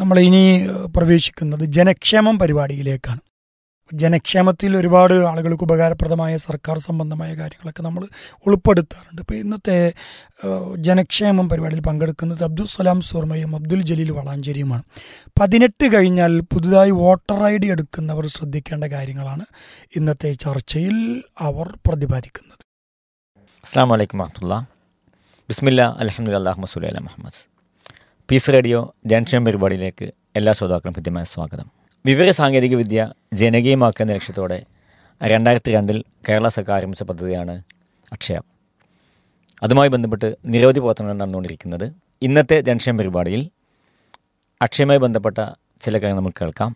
നമ്മൾ ഇനി പ്രവേശിക്കുന്നത് ജനക്ഷേമം പരിപാടിയിലേക്കാണ് ജനക്ഷേമത്തിൽ ഒരുപാട് ആളുകൾക്ക് ഉപകാരപ്രദമായ സർക്കാർ സംബന്ധമായ കാര്യങ്ങളൊക്കെ നമ്മൾ ഉൾപ്പെടുത്താറുണ്ട് ഇപ്പോൾ ഇന്നത്തെ ഏഹ്, ജനക്ഷേമം പരിപാടിയിൽ പങ്കെടുക്കുന്നത് അബ്ദുൽ സലാം സുർമയും അബ്ദുൽ ജലീൽ വളാഞ്ചേരിയുമാണ് പതിനെട്ട് കഴിഞ്ഞാൽ പുതുതായി വോട്ടർ ഐ ഡി എടുക്കുന്നവർ ശ്രദ്ധിക്കേണ്ട കാര്യങ്ങളാണ് ഇന്നത്തെ ചർച്ചയിൽ അവർ പ്രതിപാദിക്കുന്നത് അസ്സാം വലൈക്കും വറഹമുല്ല ബിസ്മില്ല അലഹമുല്ല അള്ളാഹ് മസൂലി അല മുഹമ്മദ് പീസ് റേഡിയോ ജൻഷൻ പരിപാടിയിലേക്ക് എല്ലാ ശ്രോതാക്കളും കൃത്യമായ സ്വാഗതം വിവര സാങ്കേതിക വിദ്യ ജനകീയമാക്കുന്ന ലക്ഷ്യത്തോടെ രണ്ടായിരത്തി രണ്ടിൽ കേരള സർക്കാർ ആരംഭിച്ച പദ്ധതിയാണ് അക്ഷയ അതുമായി ബന്ധപ്പെട്ട് നിരവധി പ്രവർത്തനങ്ങൾ നടന്നുകൊണ്ടിരിക്കുന്നത് ഇന്നത്തെ ജൻഷൻ പരിപാടിയിൽ അക്ഷയവുമായി ബന്ധപ്പെട്ട ചില കാര്യങ്ങൾ നമുക്ക് കേൾക്കാം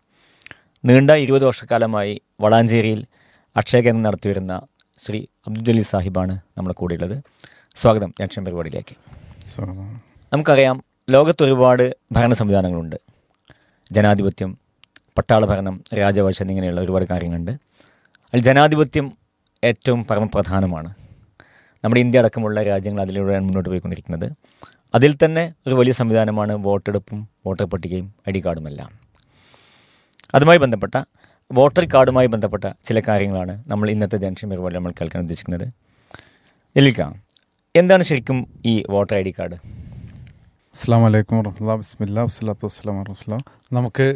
നീണ്ട ഇരുപത് വർഷക്കാലമായി വളാഞ്ചേരിയിൽ അക്ഷയ കേന്ദ്രം നടത്തിവരുന്ന ശ്രീ അബ്ദുൽ ജലീൽ സാഹിബാണ് നമ്മുടെ കൂടെയുള്ളത് സ്വാഗതം ജംഗ്ഷൻ പരിപാടിയിലേക്ക് നമുക്കറിയാം ലോകത്ത് ഒരുപാട് ഭരണ സംവിധാനങ്ങളുണ്ട് ജനാധിപത്യം പട്ടാള ഭരണം രാജവംശം എന്നിങ്ങനെയുള്ള ഒരുപാട് കാര്യങ്ങളുണ്ട് അതിൽ ജനാധിപത്യം ഏറ്റവും പരമപ്രധാനമാണ് നമ്മുടെ ഇന്ത്യ അടക്കമുള്ള രാജ്യങ്ങൾ അതിലൂടെയാണ് മുന്നോട്ട് പോയിക്കൊണ്ടിരിക്കുന്നത് അതിൽ തന്നെ ഒരു വലിയ സംവിധാനമാണ് വോട്ടെടുപ്പും വോട്ടർ പട്ടികയും ഐ ഡി കാർഡുമെല്ലാം അതുമായി ബന്ധപ്പെട്ട വോട്ടർ കാർഡുമായി ബന്ധപ്പെട്ട ചില കാര്യങ്ങളാണ് നമ്മൾ ഇന്നത്തെ ജംഗ്ഷൻ പരിപാടി നമ്മൾ കേൾക്കാൻ ഉദ്ദേശിക്കുന്നത് എലിക്ക എന്താണ് ശരിക്കും ഈ വോട്ടർ ഐ ഡി കാർഡ് അസ്സാം വലൈക്കും വറഹമുല്ല ബിസ്മില്ല വസ്സലാത്തു വസ്സലാം വറഹമുല്ല നമുക്ക്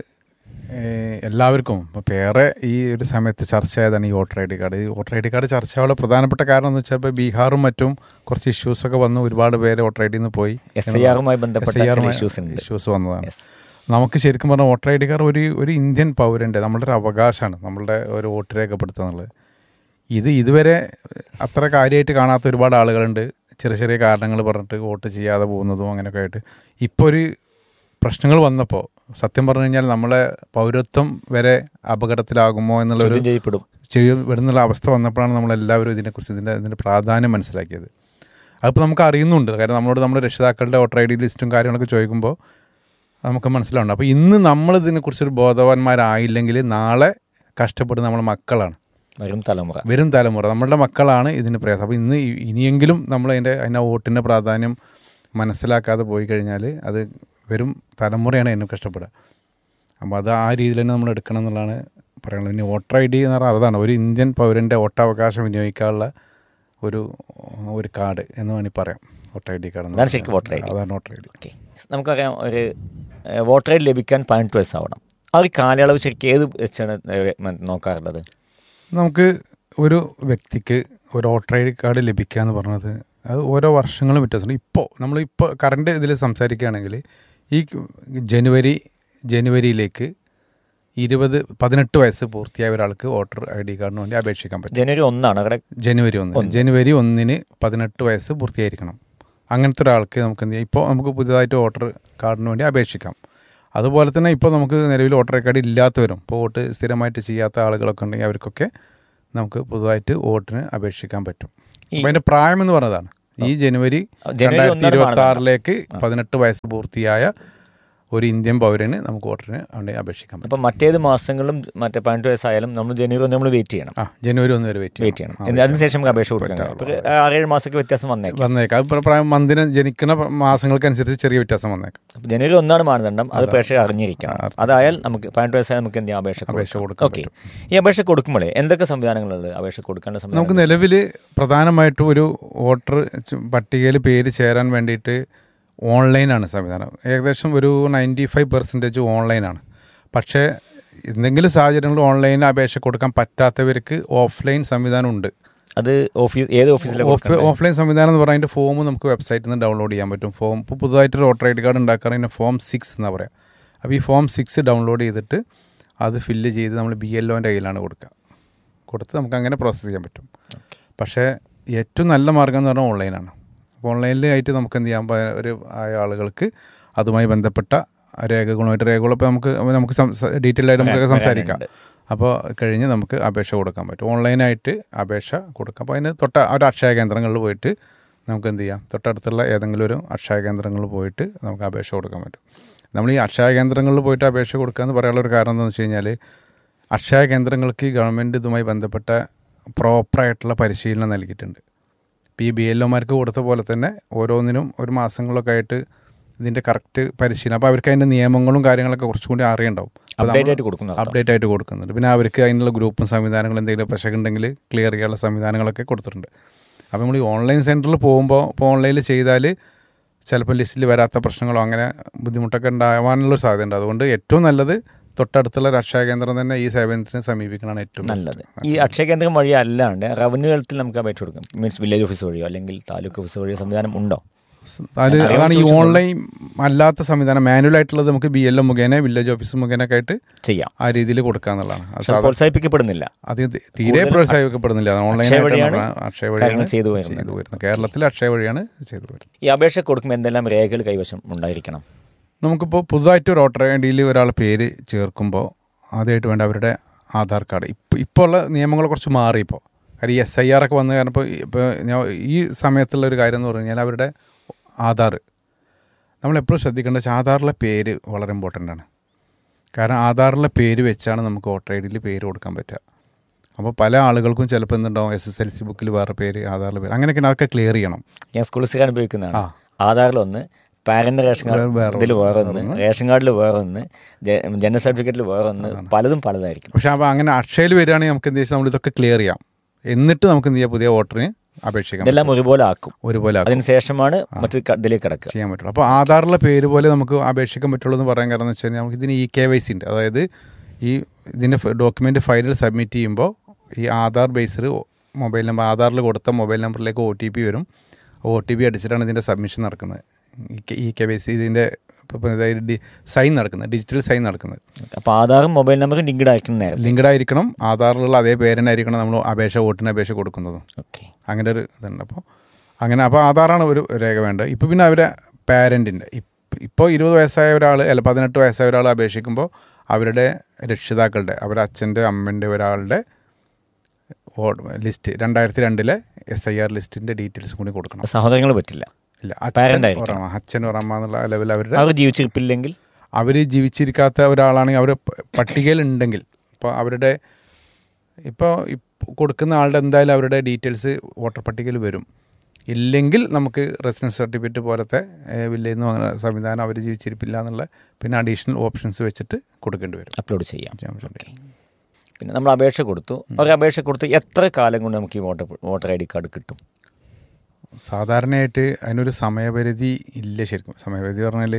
ഏഹ്, എല്ലാവർക്കും ഇപ്പോൾ ഏറെ ഈ ഒരു സമയത്ത് ചർച്ച ആയതാണ് ഈ വോട്ടർ ഐ ഡി കാർഡ് ഈ വോട്ടർ ഐ ഡി കാർഡ് ചർച്ചയുള്ള പ്രധാനപ്പെട്ട കാരണം എന്ന് വെച്ചാൽ ഇപ്പോൾ ബീഹാറും മറ്റും കുറച്ച് ഇഷ്യൂസൊക്കെ വന്ന് ഒരുപാട് പേര് വോട്ടർ ഐ ഡിയിൽ നിന്ന് പോയി എസ് ഐ ആറുമായി ബന്ധപ്പെട്ട SIR ചില മായി ഇഷ്യൂസ് ഉണ്ട് ഇഷ്യൂസ് വന്നതാണ് Yes. നമുക്ക് ശരിക്കും പറഞ്ഞാൽ വോട്ടർ ഐ ഡി കാർഡ് ഒരു ഒരു ഇന്ത്യൻ പൗരൻ്റെ നമ്മളുടെ ഒരു അവകാശമാണ് നമ്മളുടെ ഒരു വോട്ട് രേഖപ്പെടുത്തുക എന്നുള്ളത് ഇത് ഇതുവരെ അത്ര കാര്യമായിട്ട് കാണാത്ത ഒരുപാട് ആളുകളുണ്ട് ചെറിയ ചെറിയ കാരണങ്ങൾ പറഞ്ഞിട്ട് വോട്ട് ചെയ്യാതെ പോകുന്നതും അങ്ങനെയൊക്കെ ആയിട്ട് ഇപ്പോൾ ഒരു പ്രശ്നങ്ങൾ വന്നപ്പോൾ സത്യം പറഞ്ഞു കഴിഞ്ഞാൽ നമ്മളെ പൗരത്വം വരെ അപകടത്തിലാകുമോ എന്നുള്ളൊരു ചോദ്യം ചെയ്യപ്പെടും ചെയ്യും വരുന്നുള്ള അവസ്ഥ വന്നപ്പോഴാണ് നമ്മളെല്ലാവരും ഇതിനെക്കുറിച്ച് ഇതിൻ്റെ ഇതിൻ്റെ പ്രാധാന്യം മനസ്സിലാക്കിയത് അതിപ്പോൾ നമുക്ക് അറിയുന്നുണ്ട് കാരണം നമ്മളോട് നമ്മുടെ രക്ഷിതാക്കളുടെ വോട്ടർ ഐ ഡി ലിസ്റ്റും കാര്യങ്ങളൊക്കെ ചോദിക്കുമ്പോൾ നമുക്ക് മനസ്സിലാവുണ്ട് അപ്പോൾ ഇന്ന് നമ്മൾ ഇതിനെക്കുറിച്ചൊരു ബോധവാന്മാരായില്ലെങ്കിൽ നാളെ കഷ്ടപ്പെടുന്ന നമ്മളെ മക്കളാണ് വരും തലമുറ വരും തലമുറ നമ്മളുടെ മക്കളാണ് ഇതിന് പ്രയാസം അപ്പോൾ ഇന്ന് ഇ- ഇനിയെങ്കിലും നമ്മൾ അതിൻ്റെ അതിൻ്റെ വോട്ടിൻ്റെ പ്രാധാന്യം മനസ്സിലാക്കാതെ പോയി കഴിഞ്ഞാൽ അത് വരും തലമുറയാണ് അതിനെ കഷ്ടപ്പെടുക അപ്പോൾ അത് ആ രീതിയിൽ തന്നെ നമ്മൾ എടുക്കണം എന്നുള്ളതാണ് പറയുന്നത് ഇനി വോട്ടർ ഐ ഡി എന്ന് പറഞ്ഞാൽ അതാണ് ഒരു ഇന്ത്യൻ പൗരൻ്റെ വോട്ടവകാശം വിനിയോഗിക്കാനുള്ള ഒരു ഒരു കാർഡ് എന്ന് വേണമെങ്കിൽ പറയാം വോട്ടർ ഐ ഡി കാർഡ് അതാണ് ശരിക്കും voter ID. അതാണ് വോട്ടർ ഐ ഡി ഓക്കെ നമുക്കറിയാം ഒരു ഏഹ്, വോട്ടർ ഐ ഡി ലഭിക്കാൻ പതിനെട്ട് വയസ്സാവണം ആ ഒരു കാലയളവ് ശരിക്കും ഏത് വെച്ചാണ് ഏഹ്, മ- നോക്കാറുള്ളത് നമുക്ക് ഒരു വ്യക്തിക്ക് ഒരു വോട്ടർ ഐ ഡി കാർഡ് ലഭിക്കുക എന്ന് പറഞ്ഞത് അത് ഓരോ വർഷങ്ങളും വ്യത്യാസമുണ്ട് ഇപ്പോൾ നമ്മൾ ഇപ്പോൾ കറണ്ട് ഇതിൽ സംസാരിക്കുകയാണെങ്കിൽ ഈ ജനുവരി ജനുവരിയിലേക്ക് ഇരുപത് പതിനെട്ട് വയസ്സ് പൂർത്തിയായ ഒരാൾക്ക് വോട്ടർ ഐ ഡി കാർഡിന് വേണ്ടി അപേക്ഷിക്കാൻ പറ്റും ജനുവരി ഒന്നാണ് അവിടെ ജനുവരി ഒന്ന് ജനുവരി ഒന്നിന് പതിനെട്ട് വയസ്സ് പൂർത്തിയായിരിക്കണം അങ്ങനത്തെ ഒരാൾക്ക് നമുക്ക് എന്ത് ചെയ്യാം ഇപ്പോൾ നമുക്ക് പുതിയതായിട്ട് വോട്ടർ കാർഡിന് വേണ്ടി അപേക്ഷിക്കാം അതുപോലെ തന്നെ ഇപ്പോൾ നമുക്ക് നിലവിൽ വോട്ടർ ഐ കാർഡ് ഇല്ലാത്തവരും ഇപ്പോൾ വോട്ട് സ്ഥിരമായിട്ട് ചെയ്യാത്ത ആളുകളൊക്കെ ഉണ്ടെങ്കിൽ അവർക്കൊക്കെ നമുക്ക് പുതുതായിട്ട് വോട്ടിന് അപേക്ഷിക്കാൻ പറ്റും ഈ- അപ്പോൾ അതിൻ്റെ പ്രായം എന്ന് പറഞ്ഞതാണ് ഈ ജനുവരി ജനുവരി രണ്ടായിരത്തി ഒന്നാണ് ഇരുപത്തി മാറുന്നത്. ആറിലേക്ക് പതിനെട്ട് വയസ്സ് പൂർത്തിയായ ഒരു ഇന്ത്യൻ പൗരന് നമുക്ക് വോട്ടിന് വേണ്ടി അപേക്ഷിക്കാൻ പറ്റും അപ്പം മറ്റേത് മാസങ്ങളും മറ്റേ പതിനെട്ട് വയസ്സായാലും നമ്മൾ ജനുവരി ഒന്ന് നമ്മൾ വെയിറ്റ് ചെയ്യണം ആ ജനുവരി ഒന്ന് വരെ വെയിറ്റ് വെയിറ്റ് ചെയ്യണം എന്നിട്ട് അതിനുശേഷം നമുക്ക് അപേക്ഷ കൊടുക്കാൻ കഴിയും. ഇപ്പോൾ ഒരു ആറേഴ് മാസമൊക്കെ വ്യത്യാസം വന്നേക്കാം വന്നേക്കാം അത് പ്രായം മന്ദിരം ജനിക്കുന്ന മാസങ്ങൾക്കനുസരിച്ച് ചെറിയ വ്യത്യാസം വന്നേക്കാം അപ്പോൾ ജനുവരി ഒന്നാണ് മാനദണ്ഡം അത് പ്രേക്ഷകർ അറിഞ്ഞിരിക്കണം അതായാൽ നമുക്ക് പതിനെട്ട് വയസ്സായാൽ നമുക്ക് എന്ത് ചെയ്യാം അപേക്ഷ അപേക്ഷ കൊടുക്കാം കൊടുക്കാൻ ഓക്കെ ഈ അപേക്ഷ കൊടുക്കുമ്പോഴേ എന്തൊക്കെ സംവിധാനങ്ങളുള്ളത് അപേക്ഷ കൊടുക്കേണ്ട നമുക്ക് സംവിധാനം നിലവിൽ പ്രധാനമായിട്ടും ഒരു വോട്ടർ പട്ടികയിൽ പേര് ചേരാൻ വേണ്ടിയിട്ട് ഓൺലൈനാണ് സംവിധാനം ഏകദേശം ഒരു നയൻറ്റി ഫൈവ് പെർസെൻറ്റേജ് ഓൺലൈനാണ് പക്ഷേ എന്തെങ്കിലും സാഹചര്യങ്ങളിൽ ഓൺലൈനിൽ അപേക്ഷ കൊടുക്കാൻ പറ്റാത്തവർക്ക് ഓഫ്ലൈൻ സംവിധാനം ഉണ്ട് അത് ഓഫീസ് ഏത് ഓഫീസിലെ ഓഫ് ഓഫ്ലൈൻ സംവിധാനം എന്ന് പറയുന്നത് ഫോം നമുക്ക് വെബ്സൈറ്റിൽ നിന്ന് ഡൗൺലോഡ് ചെയ്യാൻ പറ്റും ഫോം ഇപ്പോൾ പുതുതായിട്ട് ഒരു വോട്ടർ ഐ ഡി കാർഡ് ഉണ്ടാക്കാറ് ഫോം സിക്സ് എന്നാ പറയുക അപ്പോൾ ഈ ഫോം സിക്സ് ഡൗൺലോഡ് ചെയ്തിട്ട് അത് ഫില്ല് ചെയ്ത് നമ്മൾ ബി എൽ ഒൻ്റെ കയ്യിലാണ് കൊടുക്കുക കൊടുത്ത് നമുക്ക് അങ്ങനെ പ്രോസസ്സ് ചെയ്യാൻ പറ്റും പക്ഷേ ഏറ്റവും നല്ല മാർഗ്ഗം എന്ന് പറഞ്ഞാൽ ഓൺലൈനാണ് അപ്പോൾ ഓൺലൈനിൽ ആയിട്ട് നമുക്ക് എന്ത് ചെയ്യാൻ പ- ഒരു ആയ ആളുകൾക്ക് അതുമായി ബന്ധപ്പെട്ട രേഖകളുമായിട്ട് രേഖകളൊക്കെ നമുക്ക് നമുക്ക് ഡീറ്റെയിൽ ആയിട്ട് നമുക്ക് സംസാരിക്കാം അപ്പോൾ കഴിഞ്ഞ് നമുക്ക് അപേക്ഷ കൊടുക്കാൻ പറ്റും ഓൺലൈനായിട്ട് അപേക്ഷ കൊടുക്കാം അപ്പോൾ അതിന് തൊട്ട ഒരു അക്ഷയ കേന്ദ്രങ്ങളിൽ പോയിട്ട് നമുക്ക് എന്ത് ചെയ്യാം തൊട്ടടുത്തുള്ള ഏതെങ്കിലും ഒരു അക്ഷയ കേന്ദ്രങ്ങളിൽ പോയിട്ട് നമുക്ക് അപേക്ഷ കൊടുക്കാൻ പറ്റും നമ്മൾ ഈ അക്ഷയ കേന്ദ്രങ്ങളിൽ പോയിട്ട് അപേക്ഷ കൊടുക്കുക എന്ന് പറയാനുള്ള ഒരു കാരണം എന്താണെന്ന് വെച്ച് കഴിഞ്ഞാൽ അക്ഷയ കേന്ദ്രങ്ങൾക്ക് ഈ ഗവൺമെൻറ് ഇതുമായി ബന്ധപ്പെട്ട പ്രോപ്പറായിട്ടുള്ള പരിശീലനം നൽകിയിട്ടുണ്ട് ഇപ്പോൾ ഈ ബി എൽ ഒമാർക്ക് കൊടുത്ത പോലെ തന്നെ ഓരോന്നിനും ഒരു മാസങ്ങളൊക്കെ ആയിട്ട് ഇതിൻ്റെ കറക്റ്റ് പരിശീലനം അപ്പോൾ അവർക്ക് അതിൻ്റെ നിയമങ്ങളും കാര്യങ്ങളൊക്കെ കുറച്ചും കൂടി അറിയണ്ടാവും അപ്പോൾ അപ്ഡേറ്റ് നമ്മൾ ആയിട്ട് കൊടുക്കുന്ന അപ്ഡേറ്റ് ആയിട്ട് കൊടുക്കുന്നുണ്ട് പിന്നെ അവർക്ക് അതിനുള്ള ഗ്രൂപ്പും സംവിധാനങ്ങളും എന്തെങ്കിലും പ്രശ്നമുണ്ടെങ്കിൽ ക്ലിയർ ചെയ്യാനുള്ള സംവിധാനങ്ങളൊക്കെ കൊടുത്തിട്ടുണ്ട് അപ്പോൾ നമ്മൾ ഈ ഓൺലൈൻ സെൻറ്ററിൽ പോകുമ്പോൾ ഇപ്പോൾ ഓൺലൈനിൽ ചെയ്താൽ ചിലപ്പോൾ ലിസ്റ്റിൽ വരാത്ത പ്രശ്നങ്ങളോ അങ്ങനെ ബുദ്ധിമുട്ടൊക്കെ ഉണ്ടാവാനുള്ളൊരു സാധ്യത ഉണ്ട് അതുകൊണ്ട് ഏറ്റവും നല്ലത് തൊട്ടടുത്തുള്ള ഒരു അക്ഷയ കേന്ദ്രം തന്നെ ഈ സേവനത്തിനെ സമീപിക്കണമാണ് ഏറ്റവും best. നല്ലത് ഈ അക്ഷയ കേന്ദ്രം വഴി അല്ലാണ്ട് റവന്യൂ തലത്തിൽ നമുക്ക് അപേക്ഷ കൊടുക്കാം മീൻസ് വില്ലേജ് ഓഫീസ് വഴിയോ അല്ലെങ്കിൽ താലൂക്ക് ഓഫീസ് വഴിയോ സംവിധാനം ഉണ്ടോ അത് അറിയാൻ അതാണ് ഈ ചോദിച്ചത് ഓൺലൈൻ അല്ലാത്ത സംവിധാനം മാനുവൽ ആയിട്ടുള്ളത് നമുക്ക് ബി എൽ ഒ മുഖേന വില്ലേജ് ഓഫീസ് മുഖേന ഒക്കെ ആയിട്ട് ചെയ്യാം ആ രീതിയിൽ കൊടുക്കാന്നുള്ളതാണ് അത് പക്ഷെ സാധാ- പ്രോത്സാഹിപ്പിക്കപ്പെടുന്നില്ല അത് തീരെ കൂടുതലും പ്രോത്സാഹിപ്പിക്കപ്പെടുന്നില്ല ഓൺലൈൻ അക്ഷയ വഴിയാണ് അക്ഷയ കാര്യങ്ങൾ വഴിയാണ് ചെയ്തു വരുന്നത്. ചെയ്തു വരുന്നത് കേരളത്തിൽ അക്ഷയ വഴിയാണ് ചെയ്തു വരുന്നത് ഈ അപേക്ഷ കൊടുക്കുമ്പോൾ എന്തെല്ലാം രേഖകൾ കൈവശം ഉണ്ടായിരിക്കണം നമുക്കിപ്പോൾ പുതുതായിട്ട് ഒരു വോട്ടർ ഐ ഡിയിൽ ഒരാളെ പേര് ചേർക്കുമ്പോൾ ആദ്യമായിട്ട് വേണ്ട അവരുടെ ആധാർ കാർഡ് ഇപ്പോൾ ഇപ്പോൾ ഉള്ള നിയമങ്ങൾ കുറച്ച് മാറി ഇപ്പോൾ കാര്യം ഈ എസ് ഐ ആർ ഒക്കെ വന്നു കാരണം ഇപ്പോൾ ഇപ്പോൾ ഞാൻ ഈ സമയത്തുള്ള ഒരു കാര്യം എന്ന് പറഞ്ഞു കഴിഞ്ഞാൽ അവരുടെ ആധാർ നമ്മളെപ്പോഴും ശ്രദ്ധിക്കേണ്ട വെച്ചാൽ ആധാറിലെ പേര് വളരെ ഇമ്പോർട്ടൻ്റ് ആണ് കാരണം ആധാറിലെ പേര് വെച്ചാണ് നമുക്ക് വോട്ടർ ഐ ഡിയിൽ പേര് കൊടുക്കാൻ പറ്റുക അപ്പോൾ പല ആളുകൾക്കും ചിലപ്പോൾ എന്തുണ്ടാവും എസ് എസ് എൽ സി ബുക്കിൽ വേറെ പേര് ആധാറിൽ പേര് അങ്ങനെയൊക്കെ അതൊക്കെ ക്ലിയർ ചെയ്യണം ഞാൻ സ്കൂളിൽ സ്ഥിരം അനുഭവിക്കുന്നതാണ് ആ. ആധാറിൽ ഒന്ന് പാരന്റ് റേഷൻ വേറെ- കാർഡ് വേറെ ഇതിൽ വേറെ ഒന്ന് ഒന്ന്. റേഷൻ കാർഡിൽ വേറെ ഒന്ന് ജ- ജനന സർട്ടിഫിക്കറ്റിൽ വേറെ ഒന്ന് പലതും പലതായിരിക്കും പക്ഷെ അപ്പോൾ അങ്ങനെ അക്ഷയയിൽ വരികയാണെങ്കിൽ നമുക്ക് എന്ത് വെച്ചാൽ നമ്മൾ ഇതൊക്കെ ക്ലിയർ ചെയ്യാം എന്നിട്ട് നമുക്ക് എന്ത് ചെയ്യാം പുതിയ വോട്ടറിന് അപേക്ഷിക്കാം ഇതെല്ലാം ഒരുപോലെ ആക്കും ഒരുപോലെ ആക്കും. അതിന് ശേഷമാണ് മറ്റു ക- ഇതിലേക്ക് കിടക്കുക ചെയ്യാൻ പറ്റുള്ളൂ അപ്പോൾ ആധാറിലെ പേര് പോലെ നമുക്ക് അപേക്ഷിക്കാൻ പറ്റുള്ളൂ എന്ന് പറയാൻ കാരണം എന്ന് വെച്ച് കഴിഞ്ഞാൽ നമുക്ക് ഇതിന് ഇ കെ വൈ സി ഉണ്ട് അതായത് ഈ ഇതിൻ്റെ ഡോക്യുമെൻ്റ് ഫയലിൽ സബ്മിറ്റ് ചെയ്യുമ്പോൾ ഈ ആധാർ ബേസിൽ മൊബൈൽ നമ്പർ ആധാറിൽ കൊടുത്ത മൊബൈൽ നമ്പറിലേക്ക് ഒ ടി പി വരും ഒ ടി പി അടിച്ചിട്ടാണ് ഇതിൻ്റെ സബ്മിഷൻ നടക്കുന്നത് ഈ കെ വൈ സി ഇതിൻ്റെ സൈൻ നടക്കുന്നത് ഡിജിറ്റൽ സൈൻ നടക്കുന്നത് അപ്പോൾ ആധാറും മൊബൈൽ നമ്പറും ലിങ്ക്ഡ് ആയിരിക്കണം നേരത്തെ ലിങ്ക്ഡ് ആയിരിക്കണം ആധാറിലുള്ള അതേ പേരിനായിരിക്കണം നമ്മൾ അപേക്ഷ വോട്ടിന് അപേക്ഷ കൊടുക്കുന്നതും ഓക്കെ അങ്ങനെ ഒരു ഇതുണ്ട് അപ്പോൾ അങ്ങനെ അപ്പോൾ ആധാറാണ് ഒരു രേഖ വേണ്ടത് ഇപ്പോൾ പിന്നെ അവരെ പാരൻറ്റിൻ്റെ ഇപ്പോൾ ഇരുപത് വയസ്സായ ഒരാൾ അല്ല പതിനെട്ട് വയസ്സായ ഒരാൾ അപേക്ഷിക്കുമ്പോൾ അവരുടെ രക്ഷിതാക്കളുടെ അവരുടെ അച്ഛൻ്റെ അമ്മൻ്റെ ഒരാളുടെ ലിസ്റ്റ് രണ്ടായിരത്തി രണ്ടിലെ എസ് ഐ ആർ ലിസ്റ്റിൻ്റെ ഡീറ്റെയിൽസ് കൂടി കൊടുക്കണം സഹോദരങ്ങൾ പറ്റില്ല ഇല്ല Parent അച്ഛൻ ആയിരിക്കണം. ഒരമ്മ അച്ഛൻ ഒരമ്മ എന്നുള്ള ലെവൽ അവരുടെ അവർ ജീവിച്ചിരിപ്പില്ലെങ്കിൽ അവർ ജീവിച്ചിരിക്കാത്ത ഒരാളാണെങ്കിൽ അവർ പട്ടികയിൽ ഉണ്ടെങ്കിൽ ഇപ്പോൾ അവരുടെ ഇപ്പോൾ കൊടുക്കുന്ന ആളുടെ എന്തായാലും അവരുടെ ഡീറ്റെയിൽസ് വോട്ടർ പട്ടികയിൽ വരും ഇല്ലെങ്കിൽ നമുക്ക് റെസിഡൻസ് സർട്ടിഫിക്കറ്റ് പോലത്തെ വില്ലേജ് നിന്ന് അങ്ങനെ സംവിധാനം അവർ ജീവിച്ചിരിപ്പില്ല എന്നുള്ള പിന്നെ അഡീഷണൽ ഓപ്ഷൻസ് വെച്ചിട്ട് കൊടുക്കേണ്ടി വരും അപ്ലോഡ് ചെയ്യാം ചെയ്യാൻ വേണ്ടി. പിന്നെ നമ്മൾ അപേക്ഷ കൊടുത്തു ഒരു അപേക്ഷ കൊടുത്ത് എത്ര കാലം കൊണ്ട് നമുക്ക് ഈ voter voter I D card കിട്ടും സാധാരണയായിട്ട് അതിനൊരു സമയപരിധി ഇല്ല ശരിക്കും സമയപരിധി പറഞ്ഞാൽ